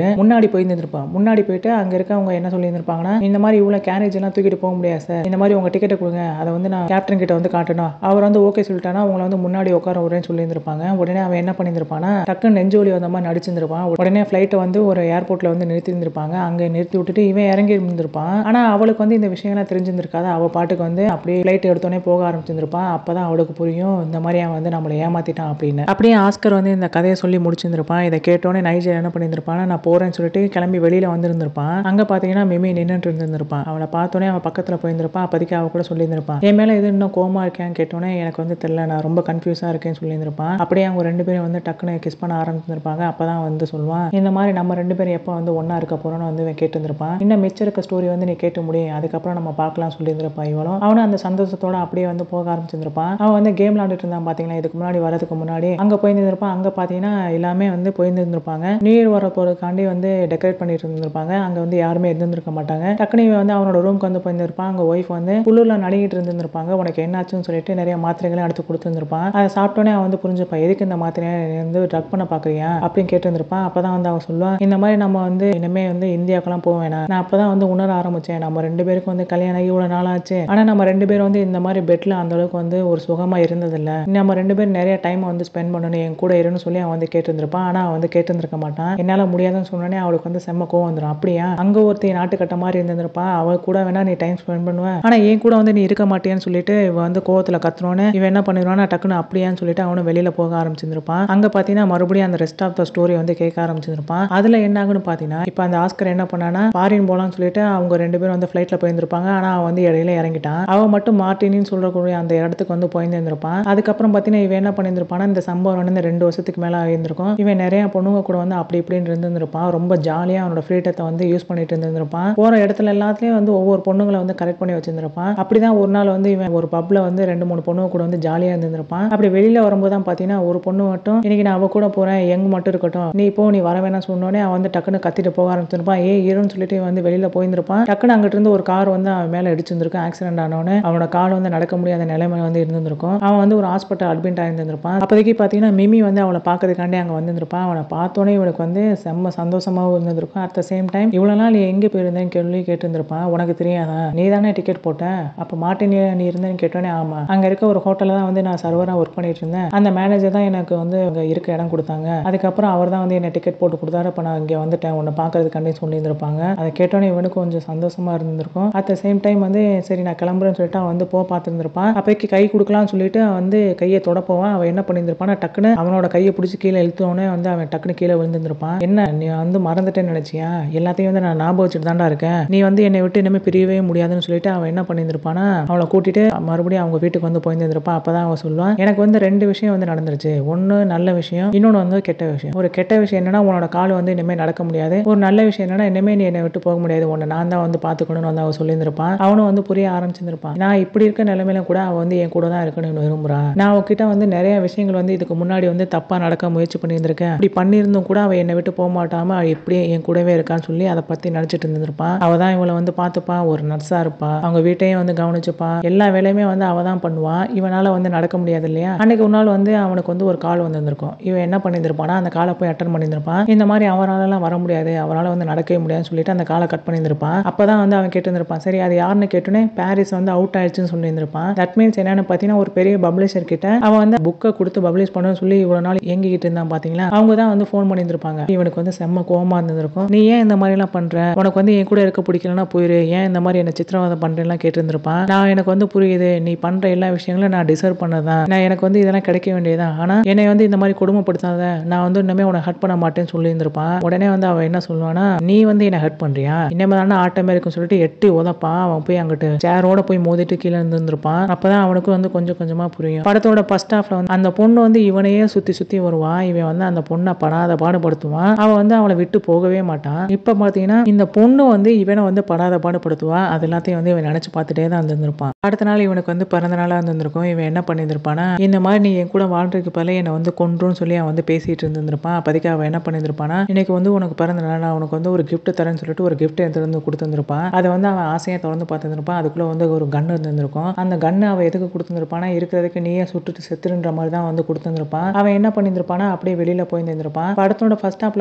முன்னாடி போயிருந்திருப்பான் முன்னாடி போயிட்டு அங்க இருக்கவங்க என்ன சொல்லியிருந்திருப்பாங்கன்னா இந்த மாதிரி இவ்வளவு கேரேஜ் எல்லாம் தூக்கிட்டு போக முடியாது சார் இந்த மாதிரி உங்க டிக்கெட்டை கொடுங்க அதை வந்து நான் கேப்டன் கிட்ட வந்து காட்டணும் அவர் வந்து ஓகே சொல்லிட்டானா உங்களை வந்து முன்னாடி உட்கார விடுறேன்னு சொல்லியிருந்திருப்பாங்க உடனே அவன் என்ன பண்ணியிருந்திருப்பானா டக்குன்னு நெஞ்சோலி வந்த மாதிரி நடிச்சிருந்திருப்பான் உடனே ஃபிளைட்டை வந்து ஒரு ஏர்போர்ட்ல வந்து நிறுத்தி இருந்திருப்பாங்க அங்க நிறுத்தி விட்டுட்டு இவன் இறங்கி இருந்திருப்பான் ஆனா அவளுக்கு வந்து இந்த விஷயம்லாம் தெரிஞ்சிருந்திருக்காது அவ பாட்டுக்கு வந்து அப்படியே ஃபிளைட் எடுத்தோடனே போக ஆரம்பிச்சிருந்திருப்பான் அப்பதான் அவளுக்கு புரியும் இந்த மாதிரி அவன் வந்து நம்மளை ஏமாத்திட்டான் அப்படின்னு அப்படியே ஆஸ்கர் வந்து இந்த கதையை சொல்லி முடிச்சிருந்திருப்பான் இதை கேட்டோன்னே நைஜர் என்ன பண்ணியிருந்திருப்பான் நான் போறேன்னு சொல்லிட்டு கிளம்பி வெளியில வந்திருந்திருப்பான் அங்க பாத்தீங்கன்னா மிமி நின்னுட்டு இருந்திருப்பான் அவளை பார்த்தோன்னே அவன் பக்கத்துல போயிருந்திருப்பான் அப்போதைக்கு அவ கூட சொல்லியிருந்திருப்பான் என் மேல இது இன்னும் கோமா இருக்கேன்னு கேட்டோன்னே எனக்கு வந்து தெரியல நான் ரொம்ப கன்ஃபியூஸா இருக்கேன்னு சொல்லியிருந்திருப்பான் அப்படியே அவங்க ரெண்டு பேரும் வந்து டக்குன்னு கிஸ் பண்ண ஆரம்பிச்சிருப்பாங்க அப்பதான் வந்து சொல்லுவான் இந்த மாதிரி நம்ம ரெண்டு பேரும் எப்போ வந்து ஒண்ணா இருக்க போறோம்னு வந்து இவன் கேட்டிருந்திருப்பான் இன்னும் மிச்சம் இருக்க ஸ்டோரி வந்து நீ கேட்டு முடியும் அதுக்கப்புறம் நம்ம பார்க்கலாம் சொல்லியிருந்திருப்பான் இவளும் அவனும் அந்த சந்தோஷத்தோட அப்படியே வந்து போக ஆரம்பிச்சிருந்திருப்பான் அவன் வந்து கேம் விளாண்டுட்டு இருந்தான் பாத்தீங்களா இதுக்கு முன்னாடி வரதுக்கு முன்னாடி அங்க போயிருந்திருப்பான் அங்க பாத்தீங்கன்னா எல்லாமே வந்து போயிருந்திருப்பாங்க நியூ இயர் வர போறதுக்காண்டி வந்து டெக்கரேட் பண்ணிட்டு இருந்திருப்பாங்க அங்க வந்து யாருமே இருந்திருக்க மாட்டாங்க டக்குனு இவன் வந்து அவனோட ரூம்க்கு வந்து போயிருந்திருப்பான் அங்க ஒய்ஃப் வந்து குளிர்ல நடுங்கிட்டு இருந்திருப்பாங்க உனக்கு என்னாச்சுன்னு சொல்லிட்டு நிறைய மாத்திரைகளை எடுத்து கொடுத்துருந்துருப்பான் அதை சாப்பிட்டோன்னே அவன் வந்து புரிஞ்சுப்பான் எதுக்கு இந்த மாத்திரையை நீ வந்து ட்ரக் பண்ண பாக்குறியா அப்படின்னு கேட்டிருந்திருப்பான் அப்பதான் வந்து அவன் சொல்லுவான் இந்த மாதிரி நம்ம வந்து இனிமே வந்து இந்தியாவுக்கெல்லாம் போக வேணாம் நான் அப்பதான் வந்து உணர ஆரம்பிச்சேன் நம்ம ரெண்டு பேருக்கும் வந்து கல்யாணம் ஆகி இவ்வளவு நாள் ஆச்சு ஆனா நம்ம ரெண்டு பேரும் வந்து இந்த மாதிரி பெட்ல அந்த அளவுக்கு வந்து ஒரு சுகமா இருந்ததில்ல நம்ம ரெண்டு பேரும் நிறைய டைம் வந்து ஸ்பெண்ட் பண்ணணும் என் கூட இருன்னு சொல்லி அவன் வந்து கேட்டிருந்திருப்பான் ஆனா அவன் வந்து கேட்டிருந்திருக்க மாட்டான் என்னால முடியாதுன்னு சொன்னோடனே அவளுக்கு வந்து செம்ம கோவம் வந்துடும் அப்படியா அங்க ஒருத்தி நாட்டுக்கட்ட மாதிரி இருந்திருப்பா அவ கூட வேணா நீ டைம் ஸ்பெண்ட் பண்ணுவேன் ஆனா என் கூட வந்து நீ இருக்க மாட்டேன்னு சொல்லிட்டு இவ வந்து கோவத்துல கத்துனோன்னு இவன் என்ன பண்ணிடுவானா டக்குன்னு அப்படியான்னு சொல்லிட்டு அவனும் வெளியில போக ஆரம்பிச்சிருப்பான் அங்க பாத்தீங்கன்னா மறுபடியும் அந்த ரெஸ்ட் ஆஃப் த ஸ்டோரி வந்து கேட்க ஆரம்பிச்சிருப்பான் அதுல என்ன ஆகுன்னு பாத்தீங்கன்னா இப்ப அந்த ஆஸ்கர் என்ன பண்ணானா ஃபாரின் போலாம்னு சொல்லிட்டு அவங்க ரெண்டு பேரும் வந்து ஃபிளைட்ல போயிருந்திருப்பாங்க ஆனா அவன் வந்து இடையில இறங்கிட்டான் அவன் மட்டும் மார்டினின்னு சொல்லக்கூடிய அந்த இடத்துக்கு வந்து போயிருந்திருப்பான் அதுக்கப்புறம் பாத்தீங்கன்னா இவன் என்ன பண்ணியிருந்திருப்பானா இந்த சம்பவம் நடந்து ரெண்டு வருஷத்துக்கு மேல ஆயிருந்திருக்கும் இவன் நிறைய பொண்ணுங்க கூட வந்து அப்படி இப்படின்னு இருந்திருப்பான் ரொம்ப ஜாலியா அவனோட ஃப்ரீடத்தை வந்து யூஸ் பண்ணிட்டு இருந்திருப்பான் போற இடத்துல எல்லாத்துலயும் வந்து ஒவ்வொரு பொண்ணுங்களை வந்து கரெக்ட் பண்ணி வச்சிருந்திருப்பான் அப்படிதான் ஒரு நாள் வந்து இவன் ஒரு பப்ல வந்து ரெண்டு மூணு பொண்ணுங்க கூட வந்து ஜாலியா இருந்திருப்பான் அப்படி வெளியில வரும்போது தான் பாத்தீங்கன்னா ஒரு பொண்ணு மட்டும் இன்னைக்கு நான் அவ கூட போறேன் எங்க மட்டும் இருக்கட்டும் நீ இப்போ நீ வர வேணாம் சொன்னோடனே அவன் வந்து டக்குன்னு கத்திட்டு போக ஆரம்பிச்சிருப்பான் ஏ இருன்னு சொல்லிட்டு இவன் வந்து வெளியில போயிருந்திருப்பான் டக்குன்னு அங்கிட்டு இருந்து ஒரு கார் வந்து அவன் மேல இடிச்சிருந்திருக்கும் ஆக்சிடென்ட் ஆனவனே அவனோட கால் வந்து நடக்க முடியாத நிலைமை வந்து இருந்திருக்கும் அவன் வந்து ஒரு ஹாஸ்பிட்டல் அட்மிட் ஆயிருந்திருப்பான் அப்போதைக்கு பாத்தீங்கன்னா மிமி வந்து அவளை பாக்குறதுக்காண்டி அங்க வந்திருப்பான் அவனை பார்த்தோன்னே இவனுக்கு வந்து செம்ம சந்தோஷமாவும் இருந்திருக்கும் அட் த சேம் டைம் இவ்வளவு நாள் நீ எங்க போயிருந்தேன்னு கேள்வி கேட்டிருந்திருப்பான் உனக்கு தெரியாதா நீ தானே டிக்கெட் போட்ட அப்ப மாட்டின் நீ இருந்தேன்னு கேட்டோன்னே ஆமா அங்க இருக்க ஒரு ஹோட்டல்ல தான் வந்து நான் சர்வரா ஒர்க் பண்ணிட்டு இருந்தேன் அந்த மேனேஜர் தான் எனக்கு வந்து அங்க இருக்க இடம் கொடுத்தாங்க அதுக்கப்புறம் அவர் தான் வந்து என்ன டிக்கெட் போட்டு கொடுத்தாரு அப்ப நான் இங்க வந்துட்டேன் உன்னை பாக்குறதுக்காண்டி சொல்லியிருந்திருப்பாங்க அதை கேட்டோன்னே இவனுக்கு கொஞ்சம் சந்தோஷமா இருந்திருக்கும் அட் த சேம் டைம் வந்து சரி நான் கிளம்புறேன்னு சொல்லிட்டு அவன் வந்து போ பார்த்துருந்துருப்பான் அப்போதைக்கு கை கொடுக்கலாம்னு சொல்லிட்டு அவன் வந்து கையை தொட போவான் அவன் என்ன பண்ணியிருந்திருப்பான் டக்குன்னு அவனோட கையை பிடிச்சி கீழே இழுத்தோடனே வந்து அவன் டக்குன்னு கீழே விழுந்திருந்திருப்பான் என்ன நீ வந்து மறந்துட்டேன்னு நினைச்சியா எல்லாத்தையும் வந்து நான் ஞாபகம் வச்சுட்டு தான்டா இருக்கேன் நீ வந்து என்னை விட்டு இனிமே பிரியவே முடியாதுன்னு சொல்லிட்டு அவன் என்ன பண்ணியிருந்திருப்பானா அவளை கூட்டிட்டு மறுபடியும் அவங்க வீட்டுக்கு வந்து போயிருந்திருப்பான் அப்பதான் அவன் சொல்லுவான் எனக்கு வந்து ரெண்டு விஷயம் வந்து நடந்துருச்சு ஒண்ணு நல்ல விஷயம் இன்னொன்னு வந்து கெட்ட விஷயம் ஒரு கெட்ட விஷயம் என்னன்னா உன்னோட கால் வந்து இனிமே நடக்க முடியாது ஒரு நல்ல விஷயம் என்னன்னா இனிமே நீ என்னை விட்டு போக முடியாது உன்னை நான் தான் வந்து பாத்துக்கணும்னு வந்து அவன் சொல்லியிருந்திருப்பான் அவனும் வந்து புரிய ஆரம்பிச்சிருந்திருப்பான் நான் இப்படி இருக்க நிலைமையில கூட அவன் வந்து என் கூட தான் இருக்கணும்னு விரும்புறான் நான் அவகிட்ட வந்து நிறைய விஷயங்கள் வந்து இதுக்கு முன்னாடி வந்து தப்பா நடக்க முயற்சி பண்ணியிருந்திருக்கேன் அப்படி பண்ணியிருந்தும் கூட அவன் என்னை விட்டு போக மாட்டாம அவ இப்படியே என் கூடவே இருக்கான்னு சொல்லி அதை பத்தி நினைச்சிட்டு இருந்திருப்பான் அவ தான் இவளை வந்து பார்த்துப்பா ஒரு நர்ஸா இருப்பா அவங்க வீட்டையும் வந்து கவனிச்சுப்பா எல்லா வேலையுமே வந்து அவ தான் பண்ணுவா இவனால வந்து நடக்க முடியாது இல்லையா அன்னைக்கு ஒரு நாள் வந்து அவனுக்கு வந்து ஒரு கால் வந்திருந்திருக்கும் இவன் என்ன பண்ணியிருந்திருப்பானா அந்த காலை போய் அட்டன் பண்ணியிருந்திருப்பான் இந்த மாதிரி அவராலலாம் வர முடியாது அவரால் வந்து நடக்கவே முடியாதுன்னு சொல்லிட்டு அந்த காலை கட் பண்ணியிருந்திருப்பான் அப்பதான் வந்து அவன் கேட்டிருந்திருப்பான் சரி அது யாருன்னு கேட்டோன்னே பாரிஸ் வந்து அவுட் ஆயிடுச்சுன்னு சொல்லியிருந்திருப்பான் தட் மீன்ஸ் என்னன்னு பார்த்தீங்கன்னா ஒரு பெரிய பப்ளிஷர் கிட்ட அவன் வந்து புக்கை கொடுத்து பப்ளிஷ் பண்ணணும்னு சொல்லி இவ்வளவு நாள் ஏங்கிக்கிட்டு இருந்தான் பாத்தீங்களா அவங்க தான் வந்து ஃபோன் பண்ணியிருந்திருப்பாங்க இவனுக்கு வந்து செம்ம கோவமா இருந்திருக்கும் நீ ஏன் இந்த மாதிரி எல்லாம் பண்ற உனக்கு வந்து என் கூட இருக்க பிடிக்கலன்னா போயிரு ஏன் இந்த மாதிரி என்ன சித்திரவதை பண்றேன்லாம் கேட்டிருந்திருப்பான் நான் எனக்கு வந்து புரியுது நீ பண்ற எல்லா விஷயங்களும் நான் டிசர்வ் பண்ணதான் நான் எனக்கு வந்து இதெல்லாம் கிடைக்க வேண்டியதுதான் ஆனா என்னை வந்து இந்த மாதிரி கொடுமைப்படுத்தாத நான் வந்து இன்னுமே உன்னை ஹர்ட் பண்ண மாட்டேன்னு சொல்லியிருந்திருப்பான் உடனே வந்து அவன் என்ன சொல்லுவானா நீ வந்து என்ன ஹர்ட் பண்றியா இனிமே தானே ஆட்டமே இருக்குன்னு சொல்லிட்டு எட்டி உதப்பான் அவன் போய் அங்கிட்டு சேரோட போய் மோதிட்டு கீழே இருந்திருப்பான் அப்பதான் அவனுக்கு வந்து கொஞ்சம் கொஞ்சமா புரியும் படத்தோட ஃபர்ஸ்ட் ஹாஃப்ல வந்து அந்த பொண்ணு வந்து இவனையே சுத்தி சுத்தி வருவான் இவன் வந்து அந்த பொண்ணை படாத பாடுபடுத்துவான் அவன் வந்து அவளை விட்டு போகவே மாட்டான் இப்ப பாத்தீங்கன்னா இந்த பொண்ணு வந்து இவனை வந்து படாத பாடுபடுத்துவா அது எல்லாத்தையும் வந்து இவன் நினைச்சு பார்த்துட்டே தான் இருந்திருப்பான் அடுத்த நாள் இவனுக்கு வந்து பிறந்த நாளா இருந்திருக்கும் இவன் என்ன பண்ணியிருந்திருப்பானா இந்த மாதிரி நீ என் கூட வாழ்றதுக்கு பல என்னை வந்து கொன்றுன்னு சொல்லி அவன் வந்து பேசிட்டு இருந்திருப்பான் அப்போதைக்கு அவன் என்ன பண்ணியிருந்திருப்பானா இன்னைக்கு வந்து உனக்கு பிறந்த நாள் நான் உனக்கு வந்து ஒரு gift தரேன்னு சொல்லிட்டு ஒரு gift எடுத்து வந்து கொடுத்துருப்பான் அதை வந்து அவன் ஆசையா திறந்து பார்த்துருப்பான் அதுக்குள்ள வந்து ஒரு கன் இருந்திருக்கும் அந்த கன்னு அவன் எதுக்கு கொடுத்துருப்பானா இருக்கிறதுக்கு நீயே சுட்டுட்டு செத்துருன்ற மாதிரி தான் வந்து கொடுத்துருப்பான் அவன் என்ன பண்ணியிருந்திருப்பானா அப்படியே வெளியில போயிருந்திருப்பான் படத்தோட ஃபர்ஸ்ட் ஹாப்ல பாத்தீங்கன்னா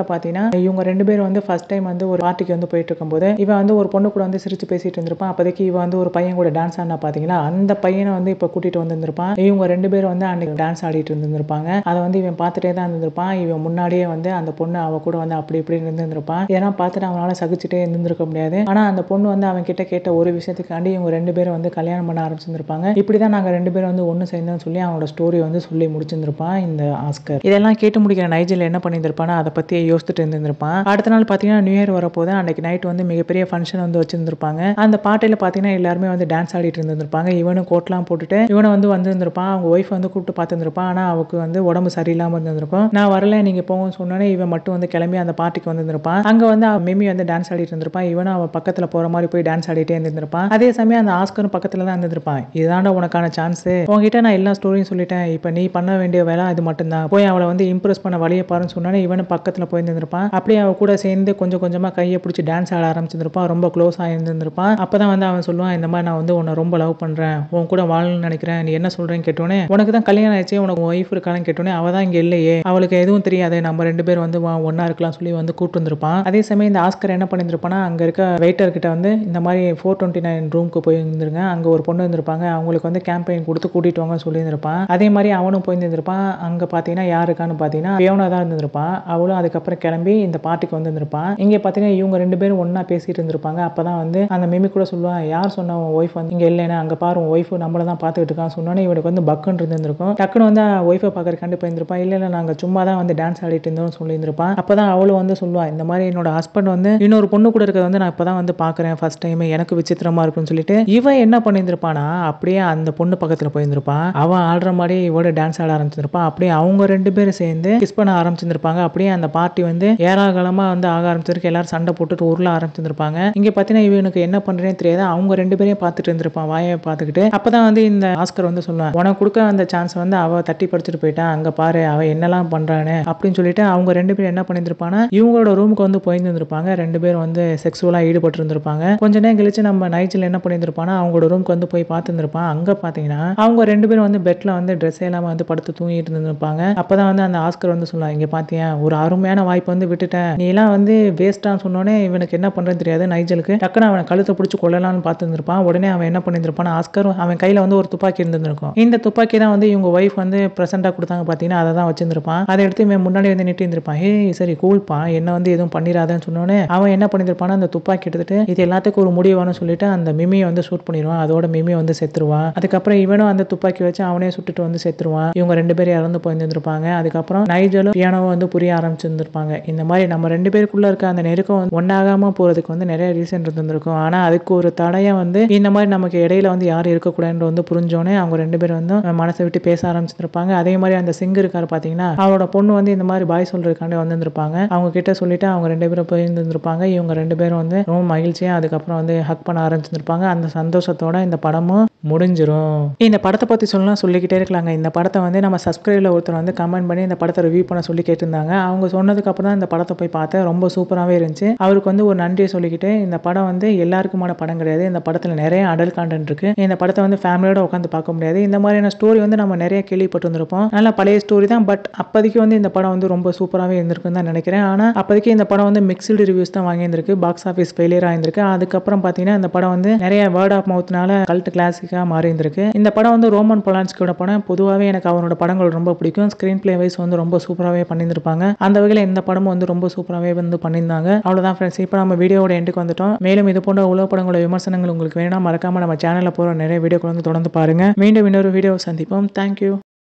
இவங்க ரெண்டு பேரும் வந்து ஃபர்ஸ்ட் டைம் வந்து ஒரு பார்ட்டிக்கு வந்து போயிட்டு இருக்கும்போது இவன் வந்து ஒரு பொண்ணு கூட வந்து சிரிச்சு பேசிட்டு இருந்திருப்பான் அப்போதைக்கு இவன் வந்து ஒரு பையன் கூட டான்ஸ் ஆடினா பாத்தீங்களா அந்த பையனை வந்து இப்போ கூட்டிட்டு வந்திருந்திருப்பான் இவங்க ரெண்டு பேரும் வந்து அன்னைக்கு டான்ஸ் ஆடிட்டு இருந்திருப்பாங்க அதை வந்து இவன் பார்த்துட்டே தான் இருந்திருப்பான் இவன் முன்னாடியே வந்து அந்த பொண்ணு அவ கூட வந்து அப்படி இப்படி இருந்திருப்பான் இதெல்லாம் பார்த்துட்டு அவனால சகிச்சுட்டே இருந்திருக்க முடியாது ஆனா அந்த பொண்ணு வந்து அவன் கிட்ட கேட்ட ஒரு விஷயத்துக்காண்டி இவங்க ரெண்டு பேரும் வந்து கல்யாணம் பண்ண ஆரம்பிச்சிருந்திருப்பாங்க இப்படிதான் நாங்க ரெண்டு பேரும் வந்து ஒண்ணு சேர்ந்தோம்னு சொல்லி அவனோட ஸ்டோரி வந்து சொல்லி முடிச்சிருந்திருப்பான் இந்த ஆஸ்கர் இதெல்லாம் கேட்டு முடிக்கிற நைஜில் என்ன பண்ணியிருந்திருப்பானா அதை பத்தி யோசிச்சுட்டு இருந்திருப்பான் அடுத்த நாள் பாத்தீங்கன்னா நியூ இயர் வரப்போது அன்னைக்கு நைட் வந்து மிகப்பெரிய ஃபங்க்ஷன் வந்து வச்சிருந்திருப்பாங்க அந்த பார்ட்டியில பாத்தீங்கன்னா எல்லாருமே வந்து டான்ஸ் ஆடிட்டு இருந்திருப்பாங்க இவனும் கோட்லாம் போட்டுட்டு இவனை வந்து வந்திருந்திருப்பான் அவங்க ஒய்ஃப் வந்து கூப்பிட்டு பார்த்துருந்துருப்பான் ஆனா அவருக்கு வந்து உடம்பு சரியில்லாம இருந்திருக்கும் நான் வரல நீங்க போங்கன்னு சொன்னோன்னே இவன் மட்டும் வந்து கிளம்பி அந்த பார்ட்டிக்கு வந்திருந்திருப்பான் அங்க வந்து அவன் மிமி வந்து டான்ஸ் ஆடிட்டு இருந்திருப்பான் இவனும் அவன் பக்கத்துல போற மாதிரி போய் டான்ஸ் ஆடிட்டே இருந்திருப்பான் அதே சமயம் அந்த ஆஸ்கரும் பக்கத்துல தான் இருந்திருப்பான் இதுதான்டா உனக்கான சான்ஸ் உங்ககிட்ட நான் எல்லா ஸ்டோரியும் சொல்லிட்டேன் இப்போ நீ பண்ண வேண்டிய வேலை அது மட்டும்தான் போய் அவளை வந்து இம்ப்ரெஸ் பண்ண வழியை பாருன்னு சொன்னோன்னே இவனும் பக்கத்துல போய் இருந்திருப்பான் அப்படியே அவ கூட சேர்ந்து கொஞ்சம் கொஞ்சமா கையை பிடிச்சி டான்ஸ் ஆட ஆரம்பிச்சிருப்பான் ரொம்ப க்ளோஸ் ஆயிருந்திருப்பான் அப்பதான் வந்து அவன் சொல்லுவான் இந்த மாதிரி நான் வந்து உன்னை ரொம்ப லவ் பண்றேன் உன் கூட வாழணும்னு நினைக்கிறேன் நீ என்ன சொல்றேன்னு கேட்டோன்னே உனக்கு தான் கல்யாணம் ஆயிடுச்சு உனக்கு ஒய்ஃப் இருக்கான்னு கேட்டோன்னே அவ தான் இங்க இல்லையே அவளுக்கு எதுவும் தெரியாது நம்ம ரெண்டு பேரும் வந்து வா, ஒண்ணா இருக்கலாம் சொல்லி வந்து கூப்பிட்டு வந்திருப்பான் அதே சமயம் இந்த ஆஸ்கர் என்ன பண்ணியிருப்பானா அங்க இருக்க வெயிட்டர் கிட்ட வந்து இந்த மாதிரி ஃபோர் டுவெண்ட்டி நைன் ரூமுக்கு போய் இருந்திருங்க அங்க ஒரு பொண்ணு இருந்திருப்பாங்க அவங்களுக்கு வந்து கேம்பெயின் கொடுத்து கூட்டிட்டு வாங்க சொல்லியிருந்திருப்பான் அதே மாதிரி அவனும் போய் இருந்திருப்பான் அங்க பாத்தீங்கன்னா யார் இருக்கான்னு பாத்தீங்கன்னா பியோனா தான் இருந்திருப்பான் அவளும் அதுக்கப்புறம் கிளம்பி இந்த பார்ட்டிக்கு வந்திருந்திருப்பான் இங்க பாத்தீங்கன்னா இவங்க ரெண்டு பேரும் ஒண்ணா பேசிட்டு இருந்திருப்பாங்க அப்பதான் வந்து அந்த மிமி கூட சொல்லுவான் யார் சொன்னா உன் ஒய்ஃப் வந்து இங்க இல்லைன்னா அங்க பாரு உன் ஒய்ஃப் நம்மள தான் பார்த்துக்கிட்டு இருக்கான் சொன்னோன்னே இவனுக்கு வந்து பக்குன்னு இருந்திருக்கும் டக்குன்னு வந்து ஒய்ஃபை பார்க்கறக்காண்டி போயிருந்திருப்பான் இல்ல இல்ல நாங்க சும்மா தான் வந்து டான்ஸ் ஆடிட்டு இருந்தோம்னு சொல்லியிருந்திருப்பான் அப்பதான் அவளும் வந்து சொல்லுவா இந்த மாதிரி என்னோட ஹஸ்பண்ட் வந்து இன்னொரு பொண்ணு கூட இருக்கிறத வந்து நான் இப்பதான் வந்து பாக்குறேன் ஃபர்ஸ்ட் டைம் எனக்கு விசித்திரமா இருக்குன்னு சொல்லிட்டு இவன் என்ன பண்ணியிருந்திருப்பானா அப்படியே அந்த பொண்ணு பக்கத்துல போயிருந்திருப்பான் அவன் ஆடுற மாதிரி இவோட டான்ஸ் ஆட ஆரம்பிச்சிருப்பான் அப்படியே அவங்க ரெண்டு பேரும் சேர்ந்து கிஸ் பண்ண ஆரம்பிச்சிருப்பாங்க அப்படியே அந்த பார்ட்டி வந்து ஏராளமா வந்து ஆக ஆரம்பிச்சிருக்கு எல்லாரும் சண்டை போட்டுட்டு உருள ஆரம்பிச்சிருப்பாங்க இங்க பாத்தீங்கன்னா இவனுக்கு என்ன பண்றேன்னு தெரியாது அவங்க ரெண்டு பேரையும் பார்த்துட்டு இருந்திருப்பான் வாயை பார்த்துக்கிட்டு அப்பதான் வந்து இந்த ஆஸ்கர் வந்து சொல்லுவான் உனக்கு கொடுக்க அந்த சான்ஸ் வந்து அவ தட்டி படிச்சுட்டு போயிட்டான் அங்க பாரு அவ என்னெல்லாம் பண்றானு அப்படின்னு சொல்லிட்டு அவங்க ரெண்டு பேரும் என்ன பண்ணியிருந்திருப்பானா இவங்களோட ரூமுக்கு வந்து போயிருந்திருப்பாங்க ரெண்டு பேரும் வந்து செக்ஸுவலா ஈடுபட்டு இருந்திருப்பாங்க கொஞ்ச நேரம் கழிச்சு நம்ம நைச்சில் என்ன பண்ணியிருந்திருப்பானா அவங்களோட ரூமுக்கு வந்து போய் பார்த்துருப்பான் அங்க பாத்தீங்கன்னா அவங்க ரெண்டு பேரும் வந்து பெட்ல வந்து ட்ரெஸ் இல்லாம வந்து படுத்து தூங்கிட்டு இருந்திருப்பாங்க அப்பதான் வந்து அந்த ஆஸ்கர் வந்து சொல்லுவாங்க இங்க பாத்தியா ஒரு அருமையான வாய்ப்பு வந்து விட்டுட்டேன் நீ எல்லாம் வந்து வேஸ்டான்னு சொன்னோடனே இவனுக்கு என்ன பண்றதுன்னு தெரியாது நைஜலுக்கு டக்குன்னு அவனை கழுத்தை பிடிச்சி கொள்ளலாம்னு பார்த்துருப்பான் உடனே அவன் என்ன பண்ணியிருந்திருப்பான் ஆஸ்கர் அவன் கையில வந்து ஒரு துப்பாக்கி இருந்திருக்கும் இந்த துப்பாக்கி தான் வந்து இவங்க ஒய்ஃப் வந்து ப்ரெசென்ட்டாக கொடுத்தாங்க பார்த்தீங்கன்னா அதை தான் வச்சிருந்திருப்பான் அதை எடுத்து இவன் முன்னாடி வந்து நிட்டு இருந்திருப்பான் ஹே சரி கூல்ப்பா என்ன வந்து எதுவும் பண்ணிடாதன்னு சொன்னோடனே அவன் என்ன பண்ணியிருப்பான் அந்த துப்பாக்கி எடுத்துட்டு இது எல்லாத்துக்கும் ஒரு முடிவானு சொல்லிட்டு அந்த மிமியை வந்து ஷூட் பண்ணிடுவான் அதோட மிமி வந்து செத்துருவான் அதுக்கப்புறம் இவனும் அந்த துப்பாக்கி வச்சு அவனே சுட்டுட்டு வந்து செத்துருவான் இவங்க ரெண்டு பேரும் இறந்து போயிருந்திருப்பாங்க அதுக்கப்புறம் நைஜலும் பியானோவும் வந்து புரிய ஆரம்பிச்சிருந்திருப்பாங்க இந்த மாதிரி நம்ம ரெண்டு பேருக்குள்ள இருக்க அந்த நெருக்கம் வந்து ஒன்னாகாம போறதுக்கு வந்து நிறைய ரீசன் இருந்திருக்கும் ஆனா அதுக்கு ஒரு தடையா வந்து இந்த மாதிரி நமக்கு இடையில வந்து யாரும் இருக்கக்கூடாதுன்னு வந்து புரிஞ்சோனே அவங்க ரெண்டு பேரும் வந்து மனசை விட்டு பேச ஆரம்பிச்சிருப்பாங்க அதே மாதிரி அந்த சிங் இருக்காரு பாத்தீங்கன்னா அவரோட பொண்ணு வந்து இந்த மாதிரி பாய் சொல்றதுக்காண்டி வந்திருந்திருப்பாங்க அவங்க கிட்ட சொல்லிட்டு அவங்க ரெண்டு பேரும் போயிருந்திருப்பாங்க இவங்க ரெண்டு பேரும் வந்து ரொம்ப மகிழ்ச்சியா அதுக்கப்புறம் வந்து ஹக் பண்ண ஆரம்பிச்சிருப்பாங்க அந்த சந்தோஷத்தோட இந்த படமும் முடிஞ்சிரும் இந்த படத்தை பத்தி சொல்லலாம் சொல்லிக்கிட்டே இருக்கலாங்க இந்த படத்தை வந்து நம்ம சப்ஸ்கிரைப்ல ஒருத்தர் வந்து கமெண்ட் பண்ணி இந்த படத்தை ரிவ்யூ பண்ண சொல்லி கேட்டிருந்தாங்க அவங்க சொன்னதுக்கு அப்புறம் தான் இந்த படத்தை போய் பார்த்தேன் ரொம்ப சூப்பராகவே இருந்துச்சு அவருக்கு வந்து ஒரு நன்றியை சொல்லிக்கிட்டு இந்த படம் வந்து எல்லாருக்குமான படம் கிடையாது இந்த படத்துல நிறைய அடல் கான்டென்ட் இருக்கு இந்த படத்தை வந்து ஃபேமிலியோட உட்காந்து பார்க்க முடியாது இந்த மாதிரியான ஸ்டோரி வந்து நம்ம நிறைய கேள்விப்பட்டு வந்திருப்போம் நல்ல பழைய ஸ்டோரி தான் பட் அப்போதைக்கு வந்து இந்த படம் வந்து ரொம்ப சூப்பராகவே இருந்திருக்குன்னு தான் நினைக்கிறேன் ஆனால் அப்போதைக்கு இந்த படம் வந்து மிக்ஸ்டு ரிவ்யூஸ் தான் வாங்கியிருந்திருக்கு பாக்ஸ் ஆஃபீஸ் ஃபெயிலியர் ஆயிருந்திருக்கு அதுக்கப்புறம் பார்த்தீங்கன்னா இந்த படம் வந்து நிறைய வேர்ட் ஆஃப் மவுத்னால கல்ட் கிளாசிக்காக மாறி இருந்திருக்கு இந்த படம் வந்து ரோமன் பொலான்ஸ்கியோட படம் பொதுவாகவே எனக்கு அவரோட படங்கள் ரொம்ப பிடிக்கும் ஸ்க்ரீன் பிளே வைஸ் வந்து ரொம்ப சூப்பராகவே பண்ணியிருந்திருப்பாங்க அந்த வகையில் இந்த படமும் வந்து ரொம்ப சூப்பராகவே வந்து பண்ணியிருந்தாங்க அவ்வளோதான் ஃப்ரெண்ட்ஸ் இப்போ நம்ம வீடியோவோட எண்டுக்கு வந்துட்டோம் மேலும் இது போன்ற உலக படங்களோட விமர்சனங்கள் உங்களுக்கு வேணா மறக்காம நம்ம சேனலில் போகிற நிறைய வீடியோக்கள் வந்து தொடர்ந்து பாருங்க மீண்டும் இன்னொரு வீடியோ சந்திப்போம் தேங்க்யூ